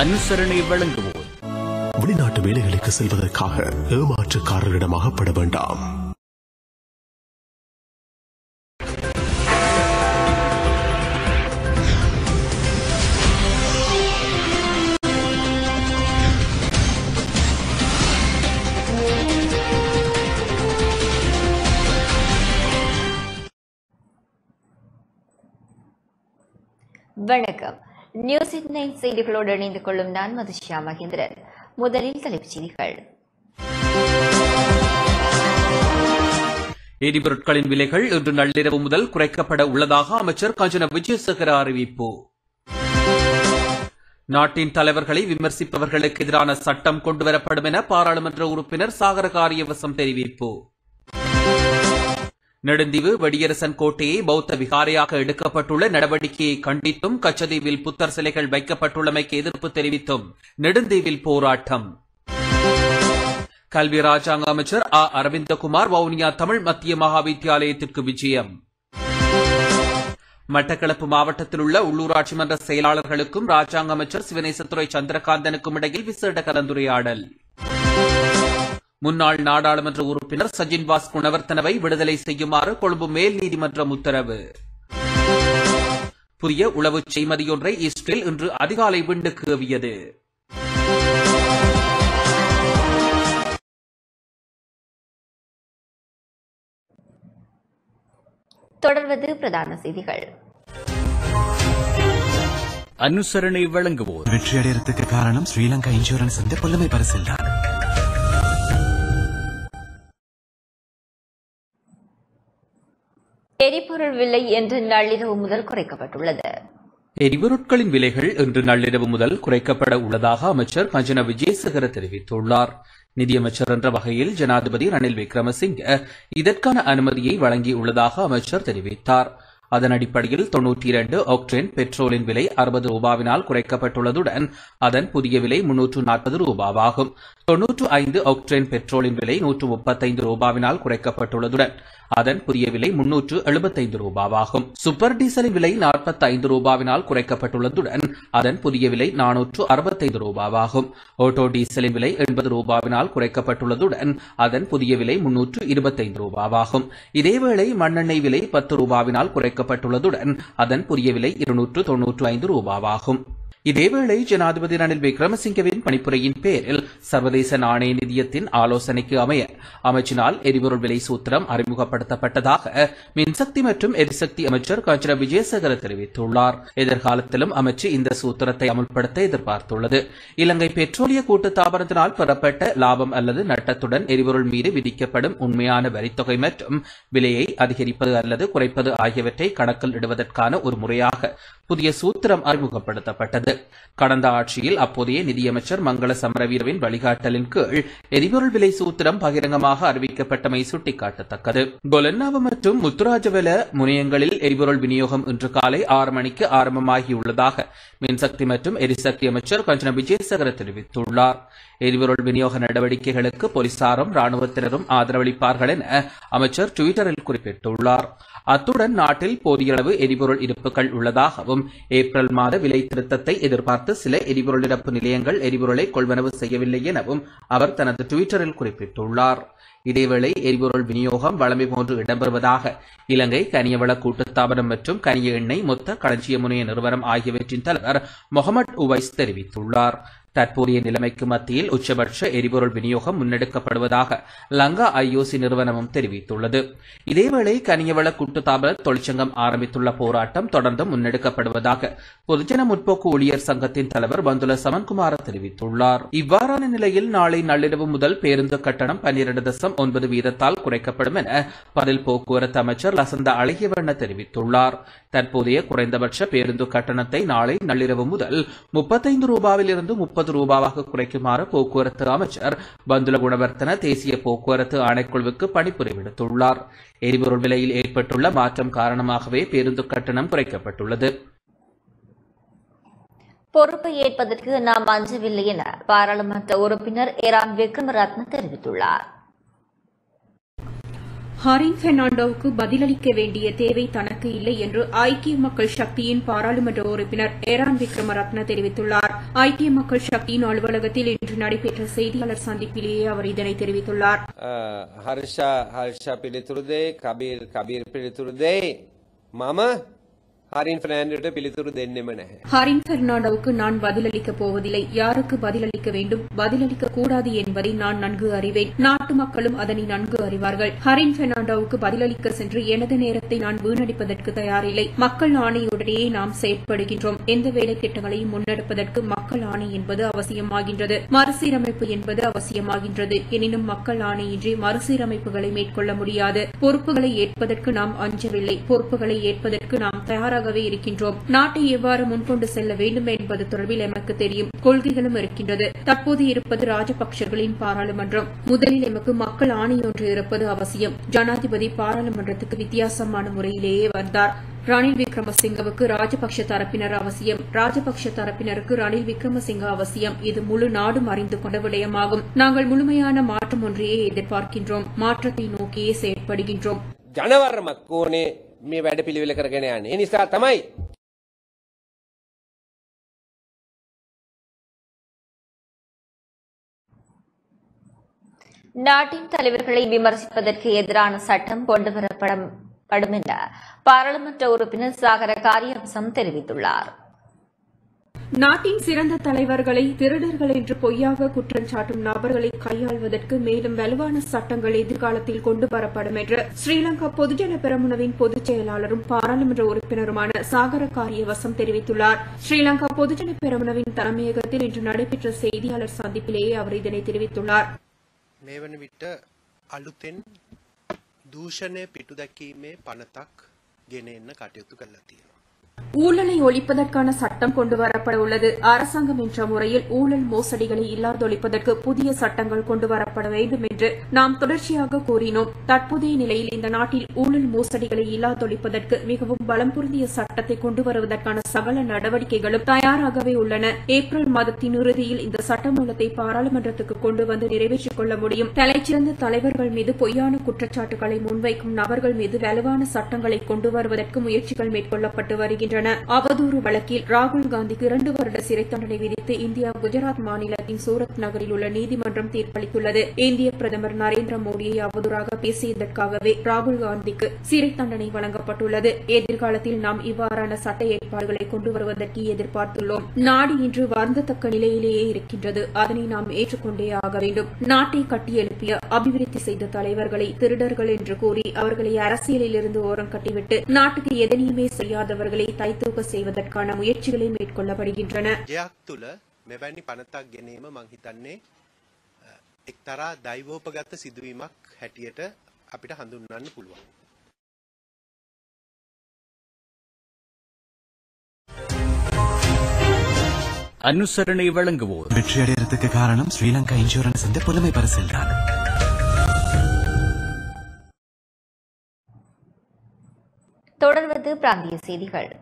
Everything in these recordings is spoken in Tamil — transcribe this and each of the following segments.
அனுசரணை வழங்குவோர் வெளிநாட்டு வேலைகளுக்கு செல்வதற்காக ஏமாற்றுக்காரரிடம் அகப்பட வேண்டாம் வணக்கம் நியூஸ் நைன் செய்திகளோடு இணைந்து கொள்ளும் நான் மதுஷா மகேந்திரன் முதலில் தலைப்புச் செய்திகள் எரிபொருட்களின் விலைகள் இன்று நள்ளிரவு முதல் குறைக்கப்பட உள்ளதாக அமைச்சர் கஞ்சன விஜயசேகர அறிவிப்பு நாட்டின் தலைவர்களை விமர்சிப்பவர்களுக்கு எதிரான சட்டம் கொண்டுவரப்படும் என பாராளுமன்ற உறுப்பினர் சாகர காரியவசம் தெரிவிப்பு நெடுந்தீவு வெடியரசன் கோட்டையை பௌத்த விகாரையாக எடுக்கப்பட்டுள்ள நடவடிக்கையை கண்டித்தும் கச்சதீவில் புத்தர் சிலைகள் வைக்கப்பட்டுள்ளமைக்கு எதிர்ப்பு தெரிவித்தும் நெடுந்தீவில் போராட்டம் கல்வி ராஜாங்க அமைச்சர் ஆ அரவிந்தகுமார் வவுனியா தமிழ் மத்திய மகாவித்தியாலயத்திற்கு விஜயம் மட்டக்களப்பு மாவட்டத்தில் உள்ள உள்ளூராட்சி மன்ற செயலாளர்களுக்கும் ராஜாங்க அமைச்சர் சிவனேசத்துறை சந்திரகாந்தனுக்கும் இடையில் விசேட கலந்துரையாடல் முன்னாள் நாடாளுமன்ற உறுப்பினர் சஜின் வாஸ் குணவர்த்தனவை விடுதலை செய்யுமாறு கொழும்பு மேல் நீதிமன்றம் உத்தரவு புதிய உளவு செய்மதியொன்றை இஸ்ரேல் இன்று அதிகாலை விண்டுக்கு ஏவியது தொடர்வது பிரதான செய்திகள் அனுசரணை வழங்குவோர் வெற்றியடைறதுக்கு காரணம் ஸ்ரீலங்கா இன்சூரன்ஸ் இந்த புலமை பரிசில் தான் எரிபொருள் விலை இன்று நள்ளிரவு முதல் குறைக்கப்பட்டுள்ளது எரிபொருட்களின் விலைகள் இன்று நள்ளிரவு முதல் குறைக்கப்பட உள்ளதாக அமைச்சர் கஞ்சன விஜயசேகர தெரிவித்துள்ளார் நிதியமைச்சர் என்ற வகையில் ஜனாதிபதி ரணில் விக்ரமசிங்க இதற்கான அனுமதியை வழங்கியுள்ளதாக அமைச்சர் தெரிவித்தார் அதன் அடிப்படையில் தொன்னூற்றி இரண்டு ஆக்டேன் பெட்ரோலின் விலை அறுபது ரூபாவினால் குறைக்கப்பட்டுள்ளதுடன் அதன் புதிய விலை முன்னூற்று நாற்பது ரூபாவாகும் தொன்னூற்று ஐந்து ஆக்டேன் பெட்ரோலின் விலை நூற்று முப்பத்தைந்து ரூபாவினால் குறைக்கப்பட்டுள்ளதுடன் அதன் புதிய விலை முன்னூற்று எழுபத்தைந்து ரூபாவாகும் சூப்பர் டீசலின் விலை நாற்பத்தைந்து ரூபாவினால் குறைக்கப்பட்டுள்ளதுடன் அதன் புதிய விலை நானூற்று அறுபத்தைந்து ரூபாவாகும் ஆட்டோ டீசலின் விலை எண்பது ரூபாவினால் குறைக்கப்பட்டுள்ளதுடன் அதன் புதிய விலை முன்னூற்று இருபத்தைந்து ரூபாவாகும் இதேவேளை மண்ணெண்ணெய் விலை பத்து ரூபாவினால் குறைக்கப்பட்டுள்ளதுடன் அதன் புதிய விலை இருநூற்று தொன்னூற்று ஐந்து ரூபாவாகும் இதேவேளை ஜனாதிபதி ரணில் விக்ரமசிங்கவின் பணிப்புரையின் பேரில் சர்வதேச நாணய நிதியத்தின் ஆலோசனைக்கு அமைய அமைச்சினால் எரிபொருள் விலை சூத்திரம் அறிமுகப்படுத்தப்பட்டதாக மின்சக்தி மற்றும் எரிசக்தி அமைச்சர் காஞ்சன விஜயசேகர தெரிவித்துள்ளார் எதிர்காலத்திலும் அமைச்சு இந்த சூத்திரத்தை அமுல்படுத்த எதிர்பார்த்துள்ளது இலங்கை பெட்ரோலிய கூட்டுத்தாபனத்தினால் பெறப்பட்ட லாபம் அல்லது நட்டத்துடன் எரிபொருள் மீது விதிக்கப்படும் உண்மையான வரித்தொகை மற்றும் விலையை அதிகரிப்பது அல்லது குறைப்பது ஆகியவற்றை கணக்கில் இடுவதற்கான ஒரு முறையாக புதிய சூத்திரம் அறிமுகப்படுத்தப்பட்டது கடந்த ஆட்சியில் அப்போதைய நிதியமைச்சர் மங்கள சமரவீரவின் வழிகாட்டலின் கீழ் எரிபொருள் விலை சூத்திரம் பகிரங்கமாக அறிவிக்கப்பட்டமை சுட்டிக்காட்டத்தக்கது கொலன்னாவு மற்றும் முத்துராஜவெல முனையங்களில் எரிபொருள் விநியோகம் இன்று காலை ஆறு மணிக்கு ஆரம்பமாகியுள்ளதாக மின்சக்தி மற்றும் எரிசக்தி அமைச்சர் கஞ்சன விஜயசேகர தெரிவித்துள்ளார் எரிபொருள் விநியோக நடவடிக்கைகளுக்கு போலீசாரும் ராணுவத்தினரும் ஆதரவளிப்பார்கள் என அமைச்சர் டுவிட்டரில் குறிப்பிட்டுள்ளார் அத்துடன் நாட்டில் போதிய அளவு எரிபொருள் இருப்புகள் உள்ளதாகவும் ஏப்ரல் மாத விலை திருத்தத்தை எதிர்பார்த்து சில எரிபொருள் நிரப்பு நிலையங்கள் எரிபொருளை கொள்வனவு செய்யவில்லை எனவும் அவர் தனது டுவிட்டரில் குறிப்பிட்டுள்ளார் இதேவேளை எரிபொருள் விநியோகம் வளமை போன்று இடம்பெறுவதாக இலங்கை கனியவள கூட்டுத்தாபனம் மற்றும் கனிய எண்ணெய் மொத்த களஞ்சிய முனைய நிறுவனம் ஆகியவற்றின் தலைவர் முகமது உவைஸ் தெரிவித்துள்ளார் தற்போதைய நிலைமைக்கு மத்தியில் உச்சபட்ச எரிபொருள் விநியோகம் முன்னெடுக்கப்படுவதாக லங்கா ஐஓசி நிறுவனமும் தெரிவித்துள்ளது இதேவேளை கனியவள கூட்டுத்தாபன தொழிற்சங்கம் ஆரம்பித்துள்ள போராட்டம் தொடர்ந்து முன்னெடுக்கப்படுவதாக பொதுஜன முற்போக்கு ஊழியர் சங்கத்தின் தலைவர் பந்துல சமன்குமார தெரிவித்துள்ளார் இவ்வாறான நிலையில் நாளை நள்ளிரவு முதல் பேருந்து கட்டணம் பன்னிரண்டு தசம் ஒன்பது வீதத்தால் குறைக்கப்படும் என பதில் போக்குவரத்து அமைச்சர் லசந்த அழகியவண்ண தெரிவித்துள்ளார் தற்போதைய குறைந்தபட்ச பேருந்து கட்டணத்தை நாளை நள்ளிரவு முதல் முப்பத்தைந்து ரூபாவில் இருந்து முப்பது ரூபாவாக குறைக்குமாறு போக்குவரத்து அமைச்சர் பந்துல குணவர்த்தன தேசிய போக்குவரத்து ஆணைக்குழுவுக்கு பணிப்புரை விடுத்துள்ளார் எரிபொருள் விலையில் ஏற்பட்டுள்ள மாற்றம் காரணமாகவே பேருந்து கட்டணம் குறைக்கப்பட்டுள்ளது பொறுப்பை ஏற்பதற்கு நாம் அஞ்சவில்லை என பாராளுமன்ற உறுப்பினர் ஏராம் விக்ரமரத்ன தெரிவித்துள்ளார் ஹரின் பெர்னாண்டோவுக்கு பதிலளிக்க வேண்டிய தேவை தனக்கு இல்லை என்று ஐக்கிய மக்கள் சக்தியின் பாராளுமன்ற உறுப்பினர் ஏரான் விக்ரமரத்ன தெரிவித்துள்ளார் ஐக்கிய மக்கள் சக்தியின் அலுவலகத்தில் இன்று நடைபெற்ற செய்தியாளர் சந்திப்பிலேயே அவர் இதனை தெரிவித்துள்ளார் හර්ෂා හර්ෂා පිළිතුරුදේ කබීර් කබීර් පිළිතුරුදේ මම හරින් ෆනෑන්ඩට පිළිතුරු දෙන්නෙම නැහැ. ஹரின் பெர்னாண்டோவுக்கு நான் பதிலளிக்கப் போவதில்லை யாருக்கு பதிலளிக்க வேண்டும் பதிலளிக்க கூடாது என்பதை நான் நன்கு அறிவேன் நாட்டு மக்களும் அதனை நன்கு அறிவார்கள் ஹரின் பெர்னாண்டோவுக்கு பதிலளிக்க சென்று எனது நேரத்தை நான் வீணடிப்பதற்கு தயாரில்லை மக்கள் ஆணையுடனேயே நாம் செயற்படுகின்றோம் எந்த வேலை திட்டங்களையும் முன்னெடுப்பதற்கு மக்கள் ஆணை என்பது அவசியமாகின்றது மறுசீரமைப்பு என்பது அவசியமாகின்றது எனினும் மக்கள் ஆணையின்றி மறுசீரமைப்புகளை மேற்கொள்ள முடியாது பொறுப்புகளை ஏற்பதற்கு நாம் அஞ்சவில்லை பொறுப்புகளை ஏற்பதற்கு நாம் தயாராகவே இருக்கின்றோம் நாட்டை எவ்வாறு முன்கொண்டு செல்ல வேண்டும் என்பது தொடர்பில் எமக்கு தெரியும் கொள்கைகளும் இருக்கின்றது தற்போது இருப்பது ராஜபக்சர்களின் பாராளுமன்றம் முதலில் எமக்கு மக்கள் ஆணையொன்று இருப்பது அவசியம் ஜனாதிபதி பாராளுமன்றத்துக்கு வித்தியாசமான முறையிலேயே வந்தார் ரணில் விக்ரமசிங்கவுக்கு ராஜபக்ஷ தரப்பினர் அவசியம் ராஜபக்ஷ தரப்பினருக்கு ரணில் விக்ரமசிங்க அவசியம் இது முழு நாடும் அறிந்து கொண்ட விடயமாகும் நாங்கள் முழுமையான மாற்றம் ஒன்றையே எதிர்பார்க்கின்றோம் மாற்றத்தை நோக்கியே செயற்படுகின்றோம் ජනවර්මක් ඕනේ මේ වැඩ පිළිවෙල කරගෙන යන්නේ. ඒ නිසා තමයි நாட்டின் தலைவர்களை விமர்சிப்பதற்கு எதிரான சட்டம் கொண்டுவரப்படும் படும் என பாராளுமன்ற உறுப்பினர் சாகர காரியவசம் தெரிவித்துள்ளார் நாட்டின் சிறந்த தலைவர்களை திருடர்கள் என்று பொய்யாக குற்றம் சாட்டும் நபர்களை கையாள்வதற்கு மேலும் வலுவான சட்டங்கள் எதிர்காலத்தில் கொண்டு வரப்படும் என்று ஸ்ரீலங்கா பொதுஜன பெரமுனவின் பொதுச் செயலாளரும் பாராளுமன்ற உறுப்பினருமான சாகர காரியவசம் தெரிவித்துள்ளார் ஸ்ரீலங்கா பொதுஜன பெரமுனவின் தலைமையகத்தில் இன்று நடைபெற்ற செய்தியாளர் சந்திப்பிலேயே அவர் இதனை தெரிவித்துள்ளார் මේ වන විට අලුතෙන් දූෂණය පිටු දැකීමේ පනතක් ගෙන එන්න කටයුතු කරලා තියෙනවා. ஊழலை ஒழிப்பதற்கான சட்டம் கொண்டு வரப்பட உள்ளது அரசாங்கம் என்ற முறையில் ஊழல் மோசடிகளை இல்லாதொழிப்பதற்கு புதிய சட்டங்கள் கொண்டு வரப்பட வேண்டும் என்று நாம் தொடர்ச்சியாக கூறினோம் தற்போதைய நிலையில் இந்த நாட்டில் ஊழல் மோசடிகளை இல்லாதொழிப்பதற்கு மிகவும் பலம் பொருந்திய சட்டத்தை கொண்டு வருவதற்கான சகல நடவடிக்கைகளும் தயாராகவே உள்ளன ஏப்ரல் மாதத்தின் இறுதியில் இந்த சட்டமூலத்தை பாராளுமன்றத்துக்கு கொண்டு வந்து நிறைவேற்றிக் கொள்ள முடியும் தலைச்சிறந்த தலைவர்கள் மீது பொய்யான குற்றச்சாட்டுகளை முன்வைக்கும் நபர்கள் மீது வலுவான சட்டங்களை கொண்டு வருவதற்கு முயற்சிகள் மேற்கொள்ளப்பட்டு வருகின்றன அவதூறு வழக்கில் ராகுல் காந்திக்கு இரண்டு வருட சிறை தண்டனை விதித்து இந்தியா குஜராத் மாநிலத்தின் சூரத் நகரில் உள்ள நீதிமன்றம் தீர்ப்பளித்துள்ளது இந்திய பிரதமர் நரேந்திர மோடியை அவதூறாக பேசியதற்காகவே ராகுல் காந்திக்கு சிறை தண்டனை வழங்கப்பட்டுள்ளது எதிர்காலத்தில் நாம் இவ்வாறான சட்ட ஏற்பாடுகளை கொண்டு வருவதற்கு எதிர்பார்த்துள்ளோம் நாடு இன்று வருந்தத்தக்க நிலையிலேயே இருக்கின்றது அதனை நாம் ஏற்றுக்கொண்டே ஆக வேண்டும் நாட்டை கட்டியெழுப்பிய அபிவிருத்தி செய்த தலைவர்களை திருடர்கள் என்று கூறி அவர்களை அரசியலில் இருந்து ஓரம் கட்டிவிட்டு நாட்டுக்கு எதனையுமே செய்யாதவர்களை தைத்தூக்க செய்வதற்கான முயற்சிகளை மேற்கொள்ளப்படுகின்றன ජයක් තුළ මෙවැනි පනතක් ගැනීම මං හිතන්නේ අ, එක්තරා දෛවෝපගත සිදුවීමක් හැටියට අපිට හඳුන්වන්න පුළුවන්. அனுசரணை வழங்குவோர் வெற்றி அடையறதுக்கு காரணம் ஸ்ரீலங்கா இன்சூரன்ஸ் இந்த புலமை பரிசில் தான் தொடர்வது பிராந்திய செய்திகள்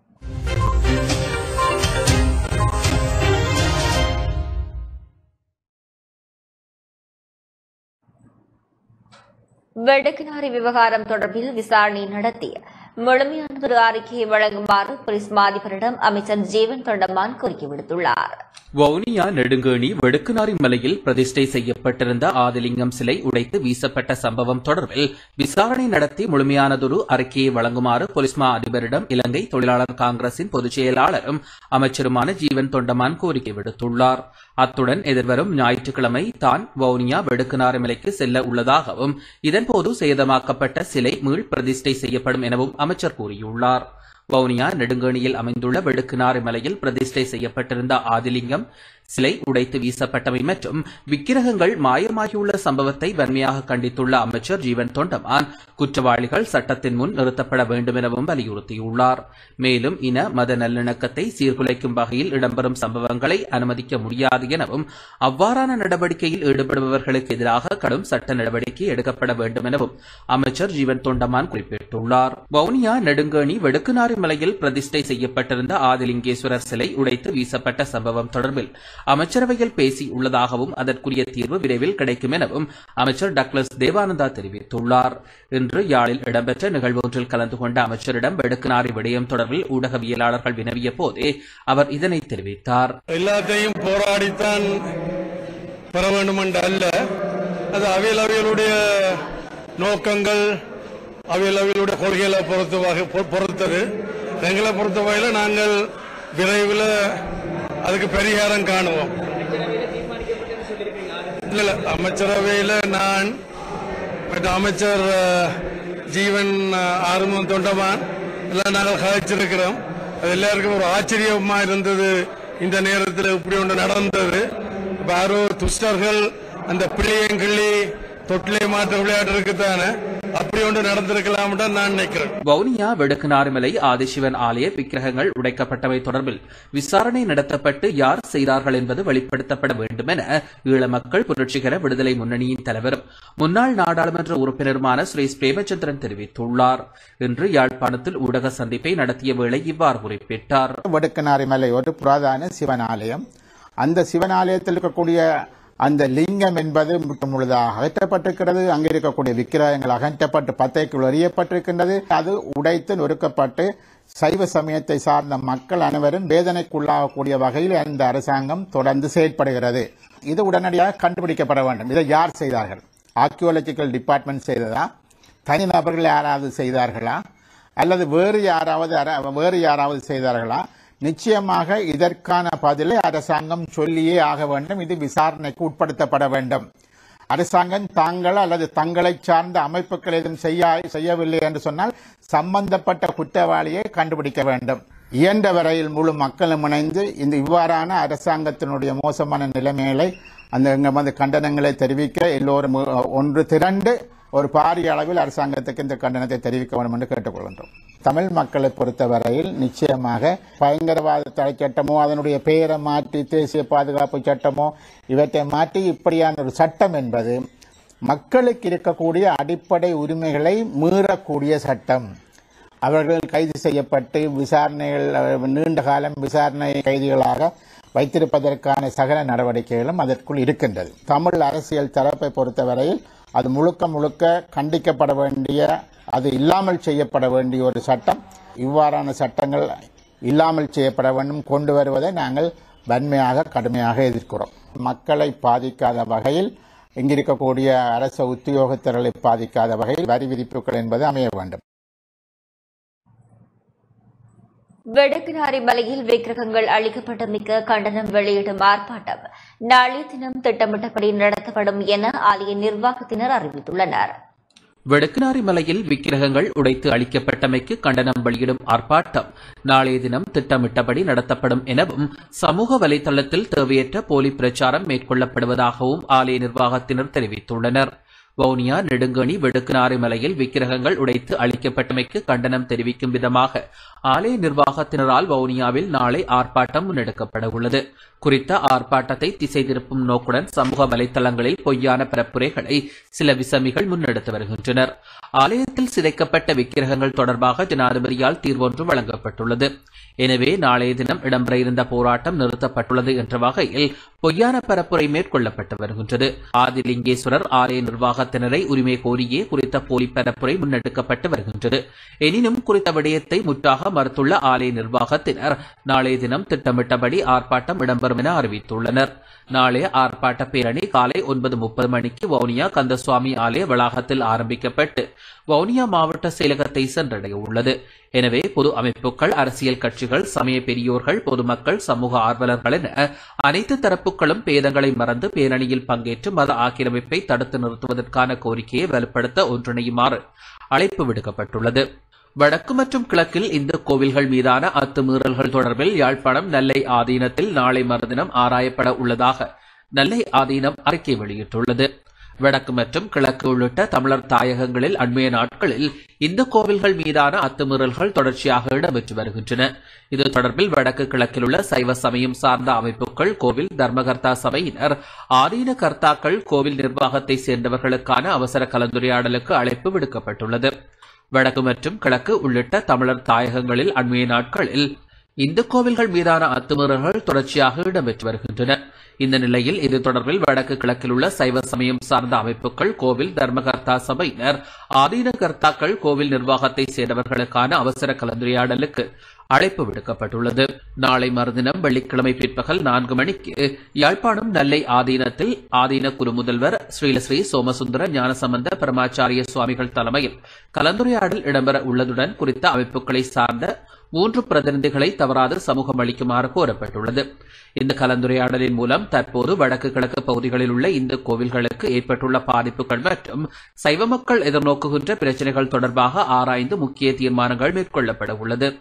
வெடுக்கினாரி விவகாரம் தொடர்பில் விசாரணை நடத்தி முழுமையான ஒரு அறிக்கையை வழங்குமாறு போலீஸ் மாதிபரிடம் அமைச்சர் ஜீவன் தொண்டமான் கோரிக்கை விடுத்துள்ளார் வவுனியா நெடுங்கேணி வெடுக்குநாரி மலையில் பிரதிஷ்டை செய்யப்பட்டிருந்த ஆதிலிங்கம் சிலை உடைத்து வீசப்பட்ட சம்பவம் தொடர்பில் விசாரணை நடத்தி முழுமையானதொரு அறிக்கையை வழங்குமாறு போலீஸ் மா அதிபரிடம் இலங்கை தொழிலாளர் காங்கிரசின் பொதுச் செயலாளரும் அமைச்சருமான ஜீவன் தொண்டமான் கோரிக்கை விடுத்துள்ளார் அத்துடன் எதிர்வரும் ஞாயிற்றுக்கிழமை தான் வவுனியா வெடுக்குநாரி மலைக்கு செல்ல உள்ளதாகவும் இதன்போது சேதமாக்கப்பட்ட சிலை மீள் பிரதிஷ்டை செய்யப்படும் எனவும் அமைச்சர் கூறியுள்ளார் வவுனியா நெடுங்கேணியில் அமைந்துள்ள வெடுக்குநாறு மலையில் பிரதிஷ்டை செய்யப்பட்டிருந்த ஆதிலிங்கம் சிலை உடைத்து வீசப்பட்டமை மற்றும் விக்கிரகங்கள் மாயமாகியுள்ள சம்பவத்தை வன்மையாக கண்டித்துள்ள அமைச்சர் ஜீவன் தொண்டமான் குற்றவாளிகள் சட்டத்தின் முன் நிறுத்தப்பட வேண்டும் எனவும் வலியுறுத்தியுள்ளார் மேலும் இன மத நல்லிணக்கத்தை சீர்குலைக்கும் வகையில் இடம்பெறும் சம்பவங்களை அனுமதிக்க முடியாது எனவும் அவ்வாறான நடவடிக்கையில் ஈடுபடுபவர்களுக்கு எதிராக கடும் சட்ட நடவடிக்கை எடுக்கப்பட வேண்டும் எனவும் அமைச்சர் ஜீவன் தொண்டமான் குறிப்பிட்டுள்ளார் வவுனியா நெடுங்கேணி வெடுக்குநாறு மலையில் பிரதிஷ்டை செய்யப்பட்டிருந்த ஆதிலிங்கேஸ்வரர் சிலை உடைத்து வீசப்பட்ட சம்பவம் தொடர்பில் அமைச்சரவையில் பேசியுள்ளதாகவும் அதற்குரிய தீர்வு விரைவில் கிடைக்கும் எனவும் அமைச்சர் டக்ளஸ் தேவானந்தா தெரிவித்துள்ளார் இன்று யாழில் இடம்பெற்ற நிகழ்வு ஒன்றில் கலந்து கொண்ட அமைச்சரிடம் வெடுக்குநாரி விடயம் தொடர்பில் ஊடகவியலாளர்கள் வினவிய போதே அவர் இதனை தெரிவித்தார் எல்லாத்தையும் போராடித்தான் பெற வேண்டும் என்று அல்ல அது அவியல் அவியலுடைய நோக்கங்கள் அவியல் அவியலுடைய கொள்கைகளை பொறுத்த வகை பொ- பொறுத்தது எங்களை பொறுத்த வகையில் நாங்கள் விரைவில் அதுக்கு பரிகாரம் காணுவோம் இல்ல இல்ல அமைச்சரவையில் நான் மற்ற அமைச்சர் அஹ், ஜீவன் அஹ், ஆறுமுகம் தொண்டமான் எல்லாம் நாங்கள் கதைச்சிருக்கிறோம் அது எல்லாருக்கும் ஒரு ஆச்சரியமா இருந்தது இந்த நேரத்தில் இப்படி ஒன்று நடந்தது இப்ப யாரோ துஷ்டர்கள் அந்த பிள்ளையங்கிள்ளி தொட்டிலே மாற்ற விளையாட்டு இருக்குதானே அப்படி ஒன்று நடந்திருக்கலாம் நான் நினைக்கிறேன் வவுனியா வெடுக்குநாறுமலை ஆதிசிவன் ஆலய விக்கிரகங்கள் உடைக்கப்பட்டவை தொடர்பில் விசாரணை நடத்தப்பட்டு யார் செய்தார்கள் என்பது வெளிப்படுத்தப்பட வேண்டும் என ஈழ மக்கள் புரட்சிகர விடுதலை முன்னணியின் தலைவரும் முன்னாள் நாடாளுமன்ற உறுப்பினருமான சுரேஷ் பிரேமச்சந்திரன் தெரிவித்துள்ளார் இன்று யாழ்ப்பாணத்தில் ஊடக சந்திப்பை நடத்திய வேளை இவ்வாறு குறிப்பிட்டார் வடுக்கனாரி மலை ஒரு புராதான சிவன் ஆலயம் அந்த சிவன் ஆலயத்தில் இருக்கக்கூடிய அந்த லிங்கம் என்பது முற்று முழுதாக அகற்றப்பட்டிருக்கிறது அங்கே இருக்கக்கூடிய விக்கிரகங்கள் அகற்றப்பட்டு பத்தைக்குள் எறியப்பட்டிருக்கின்றது அது உடைத்து நொறுக்கப்பட்டு சைவ சமயத்தை சார்ந்த மக்கள் அனைவரும் வேதனைக்குள்ளாகக்கூடிய வகையில் இந்த அரசாங்கம் தொடர்ந்து செயற்படுகிறது இது உடனடியாக கண்டுபிடிக்கப்பட வேண்டும் இதை யார் செய்தார்கள் ஆர்கியோலஜிக்கல் டிபார்ட்மெண்ட் செய்ததா தனிநபர்கள் யாராவது செய்தார்களா அல்லது வேறு யாராவது அர- வேறு யாராவது செய்தார்களா நிச்சயமாக இதற்கான பதிலை அரசாங்கம் சொல்லியே ஆக வேண்டும் இது விசாரணைக்கு உட்படுத்தப்பட வேண்டும் அரசாங்கம் தாங்கள் அல்லது தங்களை சார்ந்த அமைப்புகள் எதுவும் செய்ய செய்யவில்லை என்று சொன்னால் சம்பந்தப்பட்ட குற்றவாளியை கண்டுபிடிக்க வேண்டும் இயன்ற வரையில் முழு மக்களும் இணைந்து இந்த இவ்வாறான அரசாங்கத்தினுடைய மோசமான நிலைமைகளை அந்த இங்க வந்து கண்டனங்களை தெரிவிக்க எல்லோரும் அஹ், ஒன்று திரண்டு ஒரு பாரிய அளவில் அரசாங்கத்துக்கு இந்த கண்டனத்தை தெரிவிக்க வேண்டும் என்று கேட்டுக்கொள்கின்றோம் தமிழ் மக்களை பொறுத்தவரையில் நிச்சயமாக பயங்கரவாத தடை சட்டமோ அதனுடைய பெயரை மாற்றி தேசிய பாதுகாப்பு சட்டமோ இவற்றை மாற்றி இப்படியான ஒரு சட்டம் என்பது மக்களுக்கு இருக்கக்கூடிய அடிப்படை உரிமைகளை மீறக்கூடிய சட்டம் அவர்கள் கைது செய்யப்பட்டு விசாரணைகள் அஹ், நீண்ட காலம் விசாரணை கைதிகளாக வைத்திருப்பதற்கான சகல நடவடிக்கைகளும் அதற்குள் இருக்கின்றது தமிழ் அரசியல் தரப்பை பொறுத்தவரையில் அது முழுக்க முழுக்க கண்டிக்கப்பட வேண்டிய அது இல்லாமல் செய்யப்பட வேண்டிய ஒரு சட்டம் இவ்வாறான சட்டங்கள் இல்லாமல் செய்யப்பட வேண்டும் கொண்டு வருவதை நாங்கள் வன்மையாக கடுமையாக எதிர்க்கிறோம் மக்களை பாதிக்காத வகையில் இங்கிருக்கக்கூடிய அரச உத்தியோகத்தர்களை பாதிக்காத வகையில் வரி விதிப்புகள் என்பது அமைய வேண்டும் வெடுக்கினாரி மலையில் விக்கிரகங்கள் அளிக்கப்பட்டமைக்கு கண்டனம் வெளியிடும் ஆர்ப்பாட்டம் நாளைய தினம் திட்டமிட்டபடி நடத்தப்படும் என ஆலய நிர்வாகத்தினர் அறிவித்துள்ளனர் வெடுக்குநாரி மலையில் விக்கிரகங்கள் உடைத்து அளிக்கப்பட்டமைக்கு கண்டனம் வெளியிடும் ஆர்ப்பாட்டம் நாளைய தினம் திட்டமிட்டபடி நடத்தப்படும் எனவும் சமூக வலைதளத்தில் தேவையற்ற போலி பிரச்சாரம் மேற்கொள்ளப்படுவதாகவும் ஆலய நிர்வாகத்தினர் தெரிவித்துள்ளனர் வவுனியா நெடுங்கணி வெடுக்குநாரி மலையில் விக்கிரகங்கள் உடைத்து அளிக்கப்பட்டமைக்கு கண்டனம் தெரிவிக்கும் விதமாக ஆலய நிர்வாகத்தினரால் வவுனியாவில் நாளை ஆர்ப்பாட்டம் முன்னெடுக்கப்பட உள்ளது குறித்த ஆர்ப்பாட்டத்தை திசை திருப்பும் நோக்குடன் சமூக வலைதளங்களில் பொய்யான பரப்புரைகளை சில விசமிகள் முன்னெடுத்து வருகின்றனர் ஆலயத்தில் சிதைக்கப்பட்ட விக்கிரகங்கள் தொடர்பாக ஜனாதிபதியால் தீர்வொன்று வழங்கப்பட்டுள்ளது எனவே நாளைய தினம் இடம்பெற இருந்த போராட்டம் நிறுத்தப்பட்டுள்ளது என்ற வகையில் பொய்யான பரப்புரை மேற்கொள்ளப்பட்டு வருகின்றது ஆதிலிங்கேஸ்வரர் ஆலய நிர்வாகத்தினரை உரிமை கோரியே குறித்த போலி பரப்புரை முன்னெடுக்கப்பட்டு வருகின்றது எனினும் குறித்த விடயத்தை முற்றாக மறுத்துள்ள ஆலய நிர்வாகத்தினர் நாளைய தினம் திட்டமிட்டபடி ஆர்ப்பாட்டம் இடம்பெறும் என அறிவித்துள்ளனர் நாளைய ஆர்ப்பாட்ட பேரணி காலை ஒன்பது முப்பது மணிக்கு வவுனியா கந்தசுவாமி ஆலய வளாகத்தில் ஆரம்பிக்கப்பட்டு வவுனியா மாவட்ட செயலகத்தை சென்றடைய உள்ளது எனவே பொது அமைப்புகள் அரசியல் கட்சிகள் சமய பெரியோர்கள் பொதுமக்கள் சமூக ஆர்வலர்கள் என அனைத்து தரப்புகளும் பேதங்களை மறந்து பேரணியில் பங்கேற்று மத ஆக்கிரமிப்பை தடுத்து நிறுத்துவதற்கான கோரிக்கையை வலுப்படுத்த ஒன்றிணையுமாறு அழைப்பு விடுக்கப்பட்டுள்ளது வடக்கு மற்றும் கிழக்கில் இந்த கோவில்கள் மீதான அத்துமீறல்கள் தொடர்பில் யாழ்ப்பாணம் நெல்லை ஆதீனத்தில் நாளை மறுதினம் ஆராயப்பட உள்ளதாக நெல்லை ஆதீனம் அறிக்கை வெளியிட்டுள்ளது வடக்கு மற்றும் கிழக்கு உள்ளிட்ட தமிழர் தாயகங்களில் அண்மைய நாட்களில் இந்த கோவில்கள் மீதான அத்துமீறல்கள் தொடர்ச்சியாக இடம்பெற்று வருகின்றன இது தொடர்பில் வடக்கு கிழக்கில் உள்ள சைவ சமயம் சார்ந்த அமைப்புகள் கோவில் தர்மகர்த்தா சபையினர் ஆதீன கர்த்தாக்கள் கோவில் நிர்வாகத்தை சேர்ந்தவர்களுக்கான அவசர கலந்துரையாடலுக்கு அழைப்பு விடுக்கப்பட்டுள்ளது வடக்கு மற்றும் கிழக்கு உள்ளிட்ட தமிழர் தாயகங்களில் அண்மைய நாட்களில் இந்து கோவில்கள் மீதான அத்துமீறல்கள் தொடர்ச்சியாக இடம்பெற்று வருகின்றன இந்த நிலையில் இது தொடர்பில் வடக்கு கிழக்கில் உள்ள சைவ சமயம் சார்ந்த அமைப்புகள் கோவில் தர்மகர்த்தா சபையினர் ஆதீன கர்த்தாக்கள் கோவில் நிர்வாகத்தை சேர்ந்தவர்களுக்கான அவசர கலந்துரையாடலுக்கு அழைப்பு விடுக்கப்பட்டுள்ளது நாளை மறுதினம் வெள்ளிக்கிழமை பிற்பகல் நான்கு மணிக்கு யாழ்ப்பாணம் நெல்லை ஆதீனத்தில் ஆதீன குரு முதல்வர் ஸ்ரீலஸ்ரீ சோமசுந்தர ஞானசம்பந்த பரமாச்சாரிய சுவாமிகள் தலைமையில் கலந்துரையாடல் இடம்பெற உள்ளதுடன் குறித்த அமைப்புகளை சார்ந்த மூன்று பிரதிநிதிகளை தவறாது சமூகம் அளிக்குமாறு கோரப்பட்டுள்ளது இந்த கலந்துரையாடலின் மூலம் தற்போது வடக்கு கிழக்கு பகுதிகளில் உள்ள இந்து கோவில்களுக்கு ஏற்பட்டுள்ள பாதிப்புகள் மற்றும் சைவ மக்கள் எதிர்நோக்குகின்ற பிரச்சினைகள் தொடர்பாக ஆராய்ந்து முக்கிய தீர்மானங்கள் மேற்கொள்ளப்பட உள்ளது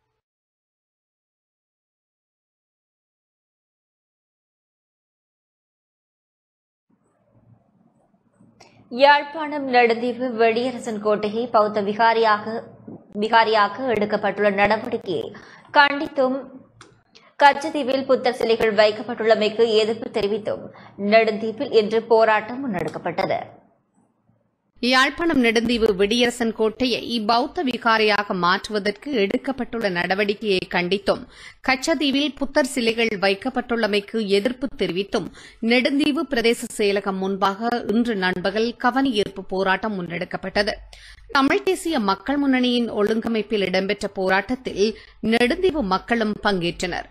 யாழ்ப்பாணம் நெடுந்தீவு வெடியரசன் கோட்டையை பௌத்த விகாரியாக விகாரியாக எடுக்கப்பட்டுள்ள நடவடிக்கையை கண்டித்தும் கச்சத்தீவில் புத்தர் சிலைகள் வைக்கப்பட்டுள்ளமைக்கு எதிர்ப்பு தெரிவித்தும் நெடுந்தீவில் இன்று போராட்டம் முன்னெடுக்கப்பட்டது யாழ்ப்பாணம் நெடுந்தீவு வெடியரசன் கோட்டையை பௌத்த விகாரையாக மாற்றுவதற்கு எடுக்கப்பட்டுள்ள நடவடிக்கையை கண்டித்தும் கச்சதீவில் புத்தர் சிலைகள் வைக்கப்பட்டுள்ளமைக்கு எதிர்ப்பு தெரிவித்தும் நெடுந்தீவு பிரதேச செயலகம் முன்பாக இன்று நண்பகல் கவனஈர்ப்பு போராட்டம் முன்னெடுக்கப்பட்டது தமிழ் தேசிய மக்கள் முன்னணியின் ஒழுங்கமைப்பில் இடம்பெற்ற போராட்டத்தில் நெடுந்தீவு மக்களும் பங்கேற்றனர்